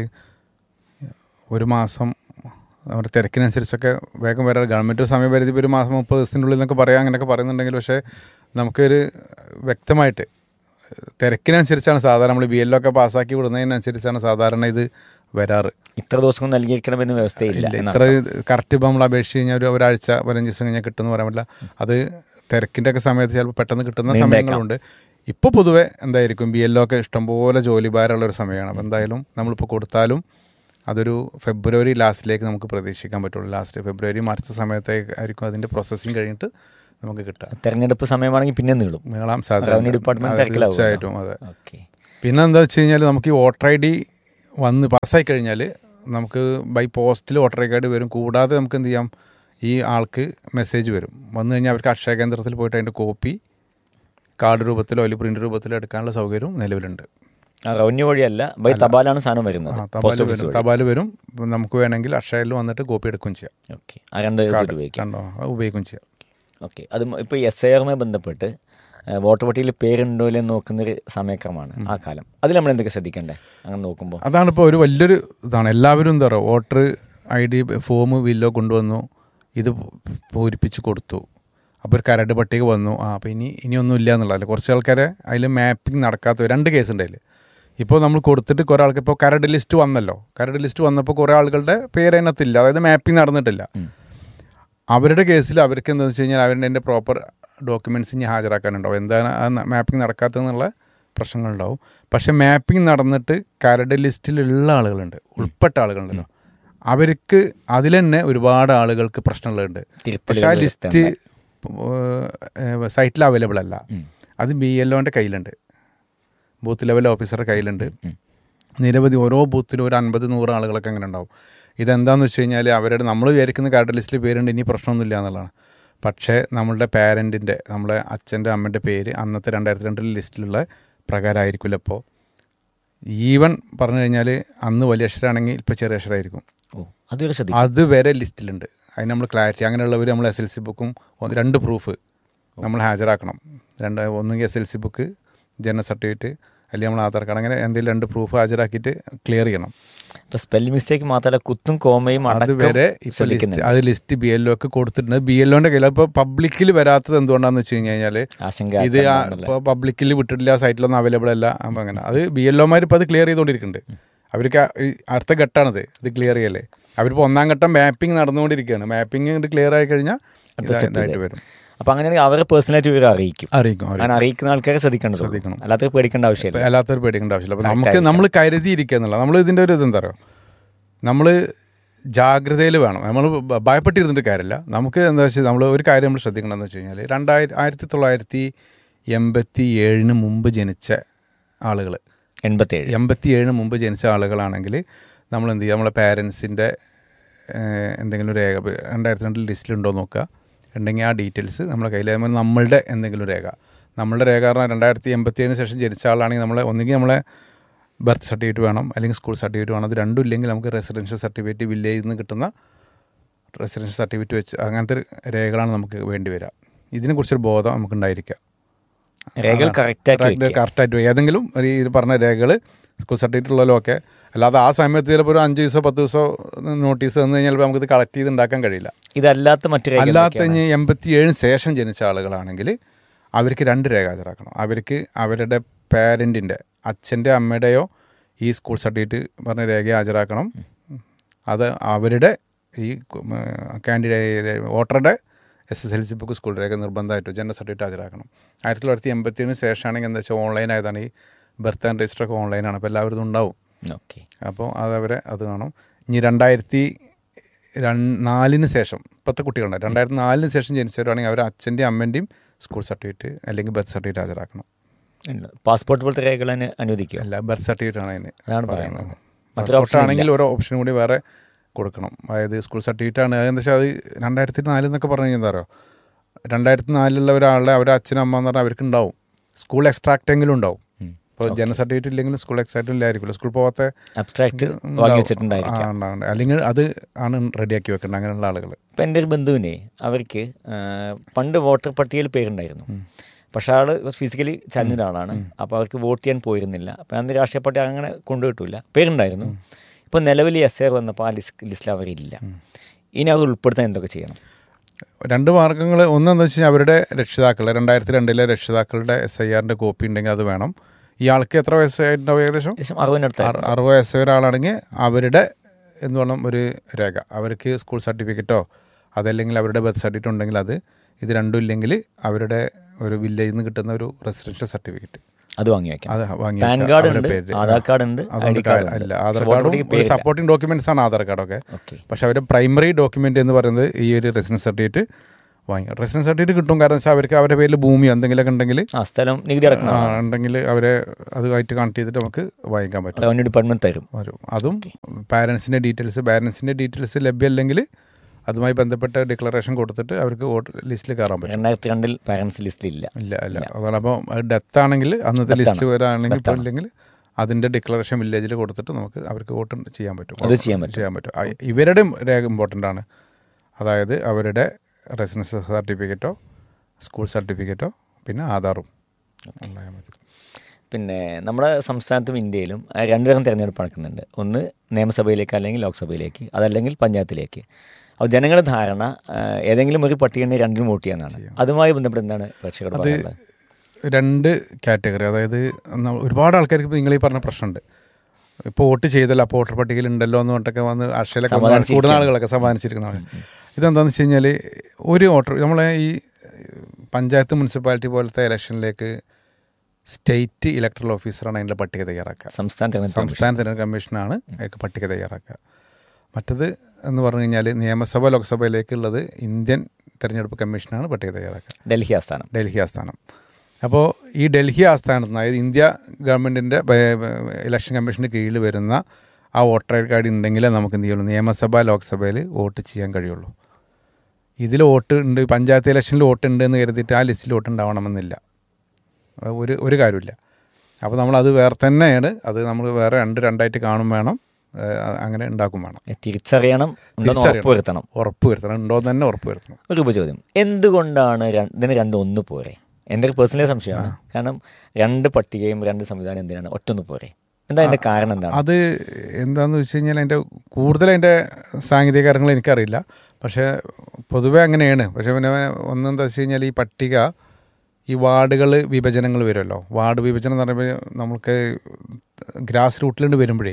ഒരു മാസം നമ്മുടെ തിരക്കിനനുസരിച്ചൊക്കെ വേഗം വരാറ് ഗവൺമെൻറ് ഒരു സമയപരിധി ഒരു മാസം മുപ്പത് ദിവസത്തിനുള്ളിൽ എന്നൊക്കെ പറയാം അങ്ങനെയൊക്കെ പറയുന്നുണ്ടെങ്കിൽ പക്ഷേ നമുക്കൊരു വ്യക്തമായിട്ട് തിരക്കിനനുസരിച്ചാണ് സാധാരണ നമ്മൾ ബി എല്ലോ ഒക്കെ പാസ്സാക്കി വിടുന്നതിനനുസരിച്ചാണ് സാധാരണ ഇത് വരാറ് ഇത്ര ദിവസം കൊണ്ട് നൽകിയിരിക്കണമെന്ന് വ്യവസ്ഥയില്ല ഇല്ല എന്നാണ്. ഇത്ര കറക്റ്റ് ഇപ്പോൾ നമ്മൾ അപേക്ഷിച്ച് കഴിഞ്ഞാൽ ഒരു ഒരാഴ്ച പതിനഞ്ച് ദിവസം കഴിഞ്ഞാൽ കിട്ടുമെന്ന് പറയാൻ പറ്റില്ല അത് തിരക്കിൻ്റെ ഒക്കെ സമയത്ത് ചിലപ്പോൾ പെട്ടെന്ന് കിട്ടുന്ന നീണ്ടേക്കാം. സമയങ്ങളുണ്ട് ഇപ്പോൾ പൊതുവെ എന്തായിരിക്കും ബി എല്ലോ ഒക്കെ ഇഷ്ടംപോലെ ജോലി ഭാരമുള്ള ഒരു സമയമാണ് അപ്പോൾ എന്തായാലും നമ്മളിപ്പോൾ കൊടുത്താലും അതൊരു ഫെബ്രുവരി ലാസ്റ്റിലേക്ക് നമുക്ക് പ്രതീക്ഷിക്കാൻ പറ്റുള്ളൂ ലാസ്റ്റ് ഫെബ്രുവരി മാർച്ച് സമയത്തേക്ക് ആയിരിക്കും അതിൻ്റെ പ്രോസസ്സിങ് കഴിഞ്ഞിട്ട് നമുക്ക് കിട്ടുക തെരഞ്ഞെടുപ്പ് സമയമാണെങ്കിൽ പിന്നെ നീളും നീളാം സാധ്യത റവന്യൂ ഡിപ്പാർട്ട്മെന്റ് അതെ, തിരക്കിലാവും തീർച്ചയായിട്ടും അതെ ഓക്കെ പിന്നെ എന്താ വെച്ച് കഴിഞ്ഞാൽ നമുക്ക് ഈ വോട്ടർ ഐ ഡി വന്ന് പാസ്സായി കഴിഞ്ഞാൽ നമുക്ക് ബൈ പോസ്റ്റിൽ വോട്ടർ ഐ കാർഡ് വരും കൂടാതെ നമുക്ക് എന്ത് ചെയ്യാം ഈ ആൾക്ക് മെസ്സേജ് വരും വന്നു കഴിഞ്ഞാൽ അവർക്ക് അക്ഷയ കേന്ദ്രത്തിൽ പോയിട്ട് അതിൻ്റെ കോപ്പി കാർഡ് രൂപത്തിലോ അല്ലെങ്കിൽ പ്രിൻ്റ് രൂപത്തിലോ എടുക്കാനുള്ള സൗകര്യവും നിലവിലുണ്ട് ആ റവന്യൂ വഴിയല്ല ബൈ തപാലാണ് സാധനം വരുന്നത് ആ, തപാൽ പോസ്റ്റ് ഓഫീസ് വരും വഴി തപാൽ വരും ഇപ്പം നമുക്ക് വേണമെങ്കിൽ അക്ഷയയിൽ വന്നിട്ട് കോപ്പി എടുക്കുകയും ചെയ്യാം ഓക്കെ ആ രണ്ട് കാർഡ് ഉപയോഗിക്കാം കണ്ടോ അത് ഉപയോഗിക്കുകയും ചെയ്യാം ഓക്കെ അത് ഇപ്പോൾ എസ് ഐ ആറുമായി ബന്ധപ്പെട്ട് ഏ, വോട്ടർ പട്ടികയിൽ പേരുണ്ടോ ഇല്ലെന്ന് നോക്കുന്നൊരു സമയക്രമമാണ് ആ കാലം അതിൽ നമ്മൾ എന്തൊക്കെ ശ്രദ്ധിക്കണ്ടേ അങ്ങനെ നോക്കുമ്പോൾ അതാണ് ഇപ്പോൾ ഒരു വലിയൊരു ഇതാണ് എല്ലാവരും എന്താ പറയുക വോട്ടർ ഐ ഡി ഫോം ബില്ലോ കൊണ്ടുവന്നു ഇത് പൂരിപ്പിച്ച് കൊടുത്തു അപ്പോൾ ഒരു കരട് പട്ടിക വന്നു ആ അപ്പോൾ ഇനി ഇനിയൊന്നും ഇല്ല എന്നുള്ളതല്ല കുറച്ച് ആൾക്കാരെ അതിൽ മാപ്പിംഗ് നടക്കാത്ത രണ്ട് കേസ് ഉണ്ട് അതിൽ ഇപ്പോൾ നമ്മൾ കൊടുത്തിട്ട് കുറേ ആൾക്ക് ഇപ്പോൾ കരട് ലിസ്റ്റ് വന്നല്ലോ കരട് ലിസ്റ്റ് വന്നപ്പോൾ കുറേ ആളുകളുടെ പേര് അതിനകത്തില്ല അതായത് മാപ്പിംഗ് നടന്നിട്ടില്ല അവരുടെ കേസിൽ അവർക്ക് എന്താണെന്ന് വെച്ച് കഴിഞ്ഞാൽ അവരുടെ എൻ്റെ പ്രോപ്പർ ഡോക്യുമെൻറ്റ്സ് ഇനി ഹാജരാക്കാനുണ്ടാവും എന്താണ് ആ മാപ്പിംഗ് നടക്കാത്തതെന്നുള്ള പ്രശ്നങ്ങളുണ്ടാവും പക്ഷേ മാപ്പിംഗ് നടന്നിട്ട് കരട് ലിസ്റ്റിലുള്ള ആളുകളുണ്ട് ഉൾപ്പെട്ട ആളുകളുണ്ടല്ലോ അവർക്ക് അതിൽ തന്നെ ഒരുപാട് ആളുകൾക്ക് പ്രശ്നങ്ങളുണ്ട് പക്ഷേ ആ തിരുത്തലുകൾ ലിസ്റ്റ് സൈറ്റിൽ അവൈലബിൾ അല്ല ഉം. അത് ബി എൽ ഒൻ്റെ കയ്യിലുണ്ട് ബൂത്ത് ലെവൽ ഓഫീസറുടെ കയ്യിലുണ്ട് ഉം. നിരവധി ഓരോ ബൂത്തിലും ഒരു അൻപത് നൂറ് ആളുകളൊക്കെ അങ്ങനെ ഉണ്ടാവും ഇതെന്താണെന്ന് വെച്ച് കഴിഞ്ഞാൽ അവരുടെ നമ്മൾ വിചാരിക്കുന്ന കാർഡ് ലിസ്റ്റിൽ പേരുണ്ട് ഇനി പ്രശ്നമൊന്നുമില്ല എന്നുള്ളതാണ് പക്ഷേ നമ്മളുടെ പാരൻറ്റിൻ്റെ നമ്മളെ അച്ഛൻ്റെ അമ്മൻ്റെ പേര് അന്നത്തെ രണ്ടായിരത്തി രണ്ടിലെ ലിസ്റ്റിലുള്ള പ്രകാരമായിരിക്കില്ല ഇപ്പോൾ ഈവൻ പറഞ്ഞു കഴിഞ്ഞാൽ അന്ന് വലിയ അക്ഷരമാണെങ്കിൽ ഇപ്പോൾ ചെറിയ അക്ഷരമായിരിക്കും ഓ അതുവരെ ശ്രദ്ധിക്കും അതുവരെ ലിസ്റ്റിലുണ്ട് അതിന് നമ്മൾ ക്ലാരിറ്റി അങ്ങനെയുള്ളവർ നമ്മൾ എസ് എൽ സി ബുക്കും ഒന്ന് രണ്ട് പ്രൂഫ് നമ്മൾ ഹാജരാക്കണം രണ്ട് ഒന്നുകിൽ എസ് എൽ സി ബുക്ക് ജനന സർട്ടിഫിക്കറ്റ് അല്ലെങ്കിൽ നമ്മൾ ആധാർ കാർഡ് അങ്ങനെ എന്തെങ്കിലും രണ്ട് പ്രൂഫ് ഹാജരാക്കിയിട്ട് ക്ലിയർ ചെയ്യണം ഇപ്പൊ സ്പെല്ലിംഗ് മിസ്റ്റേക്ക് മാത്രമല്ല കുത്തും കോമയും അതുവരെ അടക്കം ഇപ്പോൾ ലിസ്റ്റ് ശ്രദ്ധിക്കുന്നുണ്ട് അത് ലിസ്റ്റ് ബി എൽ ഒക്കെ കൊടുത്തിട്ടുണ്ട് ബി എൽ ഒൻ്റെ കയ്യിൽ ഇപ്പോൾ പബ്ലിക്കിൽ വരാത്തത് എന്തുകൊണ്ടാണെന്ന് വെച്ച് കഴിഞ്ഞ് കഴിഞ്ഞാൽ ആശങ്ക ഇത് ആക്കണ്ടെന്നുള്ള. ഇപ്പോൾ പബ്ലിക്കിൽ വിട്ടിട്ടില്ല സൈറ്റിലൊന്നും അവൈലബിൾ അല്ല അപ്പം അങ്ങനെ അത് ബി എൽ ഒമാർ ഇപ്പോൾ അത് ക്ലിയർ ചെയ്തുകൊണ്ടിരിക്കുന്നുണ്ട് അവർക്ക് ആ- ഈ അടുത്ത ഘട്ടമാണിത് ഇത് ക്ലിയർ ചെയ്യല്ലേ അവരിപ്പോൾ ഒന്നാം ഘട്ടം മാപ്പിംഗ് നടന്നുകൊണ്ടിരിക്കുകയാണ് മാപ്പിംഗ് ക്ലിയർ ആയി കഴിഞ്ഞാൽ അടുത്ത step ഇതായിട്ട് ഇത്. വരും അപ്പൊ അങ്ങനെയാണെങ്കിൽ അവരെ പേഴ്സണലായിട്ട് ഇവർ അറിയിക്കും അറിയിക്കും അങ്ങനെ അറിയിക്കും അറിയിക്കുന്ന ആൾക്കാരെ ശ്രദ്ധിക്കേണ്ടത് ശ്രദ്ധിക്കണം. അല്ലാത്ത പേടിക്കേണ്ട ആവശ്യമില്ല അല്ലാത്തൊരു പേടിക്കേണ്ട ആവശ്യമില്ല അപ്പം Correct നമുക്ക് ആയിരിക്കണം. നമ്മൾ കരുതിയിരിക്കുക എന്നുള്ള നമ്മൾ ഇതിൻ്റെ ഒരു ഇതെന്താ പറയുക നമ്മൾ ജാഗ്രതയിൽ വേണം നമ്മൾ ഭയപ്പെട്ടിരുന്നിട്ട് കാര്യമില്ല നമുക്ക് എന്താ വെച്ചാൽ നമ്മൾ ഒരു കാര്യം നമ്മൾ ശ്രദ്ധിക്കണമെന്ന് വെച്ച് കഴിഞ്ഞാൽ രണ്ടായിരത്തി ആയിരത്തി തൊള്ളായിരത്തി എൺപത്തി ഏഴിന് മുമ്പ് ജനിച്ച ആളുകൾ എൺപത്തേഴ് എൺപത്തി ഏഴിന് മുമ്പ് ജനിച്ച ആളുകളാണെങ്കിൽ നമ്മൾ എന്ത് ചെയ്യുക നമ്മളെ പാരൻസിൻ്റെ എന്തെങ്കിലും രേഖ ഇപ്പൊ രണ്ടായിരത്തി രണ്ടിൽ ലിസ്റ്റിലുണ്ടോ നോക്കുക ഉണ്ടെങ്കിൽ ആ ഡീറ്റെയിൽസ് നമ്മളെ കയ്യിൽ അതുപോലെ നമ്മളുടെ എന്തെങ്കിലും രേഖ നമ്മളുടെ രേഖ പറഞ്ഞാൽ രണ്ടായിരത്തി എൺപത്തി ഏഴിന് ശേഷം ജനിച്ച ആളാണെങ്കിൽ നമ്മളെ ഒന്നുകിൽ നമ്മളെ ബർത്ത് സർട്ടിഫിക്കറ്റ് വേണം അല്ലെങ്കിൽ സ്കൂൾ സർട്ടിഫിക്കറ്റ് വേണം അത് രണ്ടും ഇല്ലെങ്കിൽ നമുക്ക് റെസിഡൻഷ്യൽ സർട്ടിഫിക്കറ്റ് വില്ലേജിൽ നിന്ന് കിട്ടുന്ന റെസിഡൻഷ്യൽ സർട്ടിഫിക്കറ്റ് വെച്ച് അങ്ങനത്തെ ഒരു രേഖകളാണ് നമുക്ക് വേണ്ടി വരിക ഇതിനെക്കുറിച്ചൊരു ബോധം നമുക്ക് ഉണ്ടായിരിക്കുക രേഖകൾ കറക്റ്റാക്കി വെക്കുക കറക്റ്റായിട്ട് ഏതെങ്കിലും ഒരു ഈ പറഞ്ഞ രേഖകൾ സ്കൂൾ സർട്ടിഫിക്കറ്റ് ഉള്ളതിലൊക്കെ അല്ലാതെ ആ സമയത്ത് ചിലപ്പോൾ ഒരു അഞ്ച് ദിവസമോ പത്ത് ദിവസമോ നോട്ടീസ് തന്നു കഴിഞ്ഞാൽ ചിലപ്പോൾ നമുക്കിത് കളക്ട് ചെയ്ത് ഉണ്ടാക്കാൻ കഴിയില്ല ഇതല്ലാത്ത മറ്റു രേഖ അല്ലാത്ത എന്തൊക്കെയാണ്? ഇനി എൺപത്തി ഏഴിന് ശേഷം ജനിച്ച ആളുകളാണെങ്കിൽ അവർക്ക് രണ്ട് രേഖ ഹാജരാക്കണം അവർക്ക് അവരുടെ പാരൻറ്റിൻ്റെ അച്ഛൻ്റെ അമ്മയുടെയോ ഈ സ്കൂൾ സർട്ടിഫിക്കറ്റ് പറഞ്ഞ രേഖ ഹാജരാക്കണം അത് അവരുടെ ഈ കാൻഡിഡേറ്റ് വോട്ടറുടെ S S L C book school രേഖ നിർബന്ധമായിട്ടും ജനന സർട്ടിഫിക്കറ്റ് ഹാജരാക്കണം ആയിരത്തി തൊള്ളായിരത്തി എൺപത്തി ഏഴിന് ശേഷമാണെങ്കിൽ എന്താ വെച്ചാൽ ഓൺലൈൻ ആയതാണ് ഈ ബർത്ത് ആൻഡ് രജിസ്റ്റർ ഒക്കെ ഓൺലൈനാണ് അപ്പോൾ എല്ലാവരും ഇത് ഉണ്ടാവും ഓക്കെ അപ്പോൾ അതവരെ അത് കാണും ഇനി രണ്ടായിരത്തി രണ്ട് നാലിന് ശേഷം ഇപ്പോഴത്തെ കുട്ടികളുണ്ട് രണ്ടായിരത്തി നാലിന് ശേഷം ജനിച്ചവരാണെങ്കിൽ അവർ അച്ഛൻ്റെയും അമ്മൻ്റെയും സ്കൂൾ സർട്ടിഫിക്കറ്റ് അല്ലെങ്കിൽ ബർത്ത് സർട്ടിഫിക്കറ്റ് ഹാജരാക്കണം പാസ്പോർട്ട് പോലത്തെ രേഖകൾ തന്നെ അനുവദിക്കുക അല്ല ബർത്ത് സർട്ടിഫിക്കറ്റ് ആണ് അതിന് അതാണ് പറയുന്നത് പറയുന്നത് മറ്റൊരു പാസ്പോർട്ട് ഓപ്ഷൻ ആണെങ്കിൽ ഒരു ഓപ്ഷൻ കൂടി വേറെ കൊടുക്കണം അതായത് സ്കൂൾ സർട്ടിഫിക്കറ്റ് ആണ് അതെന്താ വെച്ചാൽ അത് രണ്ടായിരത്തി നാലിൽ എന്നൊക്കെ പറഞ്ഞു കഴിഞ്ഞാൽ എന്താ പറയുക രണ്ടായിരത്തി നാലിലുള്ള ഒരാളുടെ അവരുടെ അച്ഛനും അമ്മ എന്ന് പറഞ്ഞാൽ അവർക്ക് ഉണ്ടാവും സ്കൂൾ എക്സ്ട്രാക്റ്റ് എങ്കിലും ഉണ്ടാവും ഇപ്പോൾ ജനന സർട്ടിഫിക്കറ്റ് ഇല്ലെങ്കിലും സ്കൂൾ എക്സ്ട്രാക്റ്റ് ഇല്ലായിരിക്കില്ല സ്കൂൾ പോകാത്ത അബ്സ്ട്രാക്ട് ഉണ്ടാവും. വാങ്ങി വെച്ചിട്ടുണ്ടായിരിക്കാം ആ, ഉണ്ടാവും. അല്ലെങ്കിൽ അത് ആണ് റെഡിയാക്കി വെക്കേണ്ടത് അങ്ങനെയുള്ള ആളുകൾ ഇപ്പം എൻ്റെ ഒരു ബന്ധുവിനെ അവർക്ക് ആ, പണ്ട് വോട്ടർ പട്ടികയിൽ പേരുണ്ടായിരുന്നു പക്ഷേ ആൾ ഫിസിക്കലി ചലഞ്ഞ ആളാണ് അപ്പോൾ അവർക്ക് വോട്ട് ചെയ്യാൻ പോയിരുന്നില്ല അപ്പം അന്ന് രാഷ്ട്രീയ പാർട്ടി അങ്ങനെ കൊണ്ടുപോയിട്ടില്ല പേരുണ്ടായിരുന്നു ഇപ്പോൾ നിലവിൽ എസ് എ വന്നപ്പോൾ ആ ലിസ്റ്റ് ലിസ്റ്റിൽ അവരില്ല ഇനി അവർ ഉൾപ്പെടുത്താൻ എന്തൊക്കെ ചെയ്യണം രണ്ട് മാർഗങ്ങൾ ഒന്നെന്ന് വെച്ച് കഴിഞ്ഞാൽ അവരുടെ രക്ഷിതാക്കൾ രണ്ടായിരത്തി രണ്ടിലെ രക്ഷിതാക്കളുടെ എസ് ഐ ആറിൻ്റെ കോപ്പി ഉണ്ടെങ്കിൽ അത് വേണം ഇയാൾക്ക് എത്ര വയസ്സായിട്ടുണ്ടാവും ഏകദേശം ഏകദേശം അറുപതിനടുത്ത് അറു- അറുപത് വയസ്സ് ഒരാളാണെങ്കിൽ അവരുടെ എന്ത് വേണം ഒരു രേഖ അവർക്ക് സ്കൂൾ സർട്ടിഫിക്കറ്റോ അതല്ലെങ്കിൽ അവരുടെ ബർത്ത് സർട്ടിഫിക്കറ്റ് ഉണ്ടെങ്കിൽ അത് ഇത് രണ്ടും ഇല്ലെങ്കിൽ അവരുടെ ഒരു വില്ലേജിൽ നിന്ന് കിട്ടുന്ന ഒരു റെസിഡൻഷ്യൽ സർട്ടിഫിക്കറ്റ് അത് വാങ്ങി വെക്കാം അത് വാങ്ങി പാൻ വെക്കുക കാർഡ് അവരുടെ ഉണ്ട് പേരിൽ. ആധാർ കാർഡ് ഉണ്ട് ഐ അതുകൊണ്ട് ഡി കാർഡ് അല്ല ആധാർ കാർഡും സപ്പോർട്ടിംഗ് ഡോക്യുമെന്റ്സ് ആണ് ആധാർ കാർഡൊക്കെ ഓക്കെ പക്ഷെ അവരുടെ പ്രൈമറി ഡോക്യുമെന്റ് എന്ന് പറയുന്നത് ഈ ഒരു റെസിഡൻസ് സർട്ടിഫിക്കറ്റ് വാങ്ങി റെസിഡൻസ് സർട്ടിഫിക്കറ്റ് കിട്ടും കാരണം വെച്ചാൽ അവർക്ക് അവരുടെ പേരിൽ ഭൂമിയോ എന്തെങ്കിലുമൊക്കെ ഉണ്ടെങ്കിൽ ആ സ്ഥലം നികുതി അടക്കണം ആ, ഉണ്ടെങ്കിൽ അവരെ അതുമായിട്ട് കണക്ട് ചെയ്തിട്ട് നമുക്ക് വാങ്ങിക്കാൻ പറ്റും റവന്യൂ ഡിപ്പാർട്ട്മെന്റ് തരും വരും അതും പാരൻസിൻ്റെ ഡീറ്റെയിൽസ് പാരൻസിൻ്റെ ഡീറ്റെയിൽസ് ലഭ്യമല്ലെങ്കിൽ അതുമായി ബന്ധപ്പെട്ട ഡിക്ലറേഷൻ കൊടുത്തിട്ട് അവർക്ക് വോട്ട് ലിസ്റ്റിൽ കയറാൻ പറ്റും രണ്ടായിരത്തി രണ്ടിൽ പാരൻസ് ലിസ്റ്റിലില്ല ഇല്ല ഇല്ല അതാണ് അപ്പോൾ ഡെത്ത് ആണെങ്കിൽ അന്നത്തെ ലിസ്റ്റിൽ വരാണെങ്കിൽ ഇപ്പോൾ ഇല്ലെങ്കിൽ അതിൻ്റെ ഡിക്ലറേഷൻ വില്ലേജിൽ കൊടുത്തിട്ട് നമുക്ക് അവർക്ക് വോട്ട് ചെയ്യാൻ പറ്റും അത് ചെയ്യാൻ പറ്റും. ചെയ്യാൻ പറ്റും ആ, ഇവരുടെ രേഖ ഇമ്പോർട്ടൻ്റ് ആണ് അതായത് അവരുടെ റെസിഡൻസ് സർട്ടിഫിക്കറ്റോ സ്കൂൾ സർട്ടിഫിക്കറ്റോ പിന്നെ ആധാറും ഉണ്ടായാൽ മതി പിന്നെ നമ്മുടെ സംസ്ഥാനത്തും ഇന്ത്യയിലും ആ, രണ്ട് തരം തിരഞ്ഞെടുപ്പ് നടക്കുന്നുണ്ട് ഒന്ന് നിയമസഭയിലേക്ക് അല്ലെങ്കിൽ ലോക്സഭയിലേക്ക് അതല്ലെങ്കിൽ പഞ്ചായത്തിലേക്ക് അപ്പോൾ ജനങ്ങളുടെ ധാരണ ആ, ഏതെങ്കിലും ഒരു പട്ടികനെ രണ്ടിലും വോട്ട് ചെയ്യാന്നാണ് അതുമായി ബന്ധപ്പെട്ട് എന്താണ് പ്രേക്ഷകർ പറയുന്നത് രണ്ട് കാറ്റഗറി അതായത് ന- ഒരുപാട് ആൾക്കാർക്ക് ഇപ്പോൾ നിങ്ങൾ ഈ പറഞ്ഞ പ്രശ്നമുണ്ട് ഇപ്പോൾ വോട്ട് ചെയ്തല്ലോ അപ്പോൾ വോട്ടർ പട്ടികയിൽ ഉണ്ടല്ലോ എന്ന് പറഞ്ഞിട്ടൊക്കെ വന്ന് അക്ഷയിലൊക്കെ വന്ന് സമാധാനിച്ചിരിക്കുകയാണ്. കൂടുതൽ ആളുകളൊക്കെ സമാധാനിച്ചിരിക്കുന്ന ആളുകൾ ഇതെന്താണെന്ന് വെച്ച് കഴിഞ്ഞാൽ ഒരു വോട്ടർ നമ്മളെ ഈ പഞ്ചായത്ത് മുനിസിപ്പാലിറ്റി പോലത്തെ ഇലക്ഷനിലേക്ക് സ്റ്റേറ്റ് ഇലക്ട്രൽ ഓഫീസറാണ് അതിൻ്റെ പട്ടിക തയ്യാറാക്കുക സംസ്ഥാന തിരഞ്ഞെടുപ്പ് കമ്മീഷൻ. സംസ്ഥാന തിരഞ്ഞെടുപ്പ് കമ്മീഷനാണ് അതിലേക്ക് പട്ടിക തയ്യാറാക്കുക മറ്റത് എന്ന് പറഞ്ഞു കഴിഞ്ഞാൽ നിയമസഭ ലോക്സഭയിലേക്കുള്ളത് ഇന്ത്യൻ തിരഞ്ഞെടുപ്പ് കമ്മീഷനാണ് പട്ടിക തയ്യാറാക്കുക ഡൽഹി ആസ്ഥാനം ഡൽഹി ആസ്ഥാനം അപ്പോൾ ഈ ഡൽഹി ആസ്ഥാനത്ത് നിന്ന് അതായത് ഇന്ത്യ ഗവൺമെൻറ്റിൻ്റെ ഇലക്ഷൻ കമ്മീഷൻ്റെ കീഴിൽ വരുന്ന ആ വോട്ടർ ഐ കാർഡ് ഉണ്ടെങ്കിലേ നമുക്ക് എന്ത് ചെയ്യുള്ളൂ നിയമസഭ ലോക്സഭയിൽ വോട്ട് ചെയ്യാൻ കഴിയുള്ളൂ ഇതിൽ വോട്ട് ഉണ്ട് പഞ്ചായത്ത് ഇലക്ഷനിൽ വോട്ട് ഉണ്ട് എന്ന് കരുതിയിട്ട് ആ ലിസ്റ്റിൽ വോട്ട് ഉണ്ടാവണമെന്നില്ല അത് ഒരു ഒരു കാര്യമില്ല അപ്പോൾ നമ്മളത് വേറെ തന്നെയാണ് അത് നമ്മൾ വേറെ രണ്ട് രണ്ടായിട്ട് കാണും വേണം ഏഹ് അങ്ങനെ ഉണ്ടാക്കും വേണം തിരിച്ചറിയണം ഉണ്ടെന്ന് തിരിച്ചറിയണം. ഉറപ്പ് വരുത്തണം ഉറപ്പ് വരുത്തണം ഉണ്ടോ എന്ന് തന്നെ ഉറപ്പ് വരുത്തണം ഒരു ഉപചോദ്യം എന്തുകൊണ്ടാണ് ര- ഇതിന് രണ്ടും ഒന്ന് പോരെ എൻ്റെ ഒരു പേഴ്സണൽ സംശയമാണ് കാരണം രണ്ട് പട്ടികയും രണ്ട് സംവിധാനം എന്തിനാണ് ഒറ്റൊന്ന് പോരെ എന്താ അതിന്റെ കാരണം എന്താണ് അത് എന്താന്ന് വെച്ച് കഴിഞ്ഞാൽ അതിൻ്റെ കൂടുതൽ അതിൻ്റെ സാങ്കേതിക കാര്യങ്ങൾ എനിക്കറിയില്ല പക്ഷേ പൊതുവേ അങ്ങനെയാണ് പക്ഷേ പിന്നെ ഒന്നെന്താ വെച്ച് കഴിഞ്ഞാൽ ഈ പട്ടിക ഈ വാർഡുകൾ വിഭജനങ്ങൾ വരുമല്ലോ വാർഡ് വിഭജനം എന്ന് പറയുമ്പോൾ നമുക്ക് ഗ്രാസ് റൂട്ടിലുണ്ട് വരുമ്പോഴേ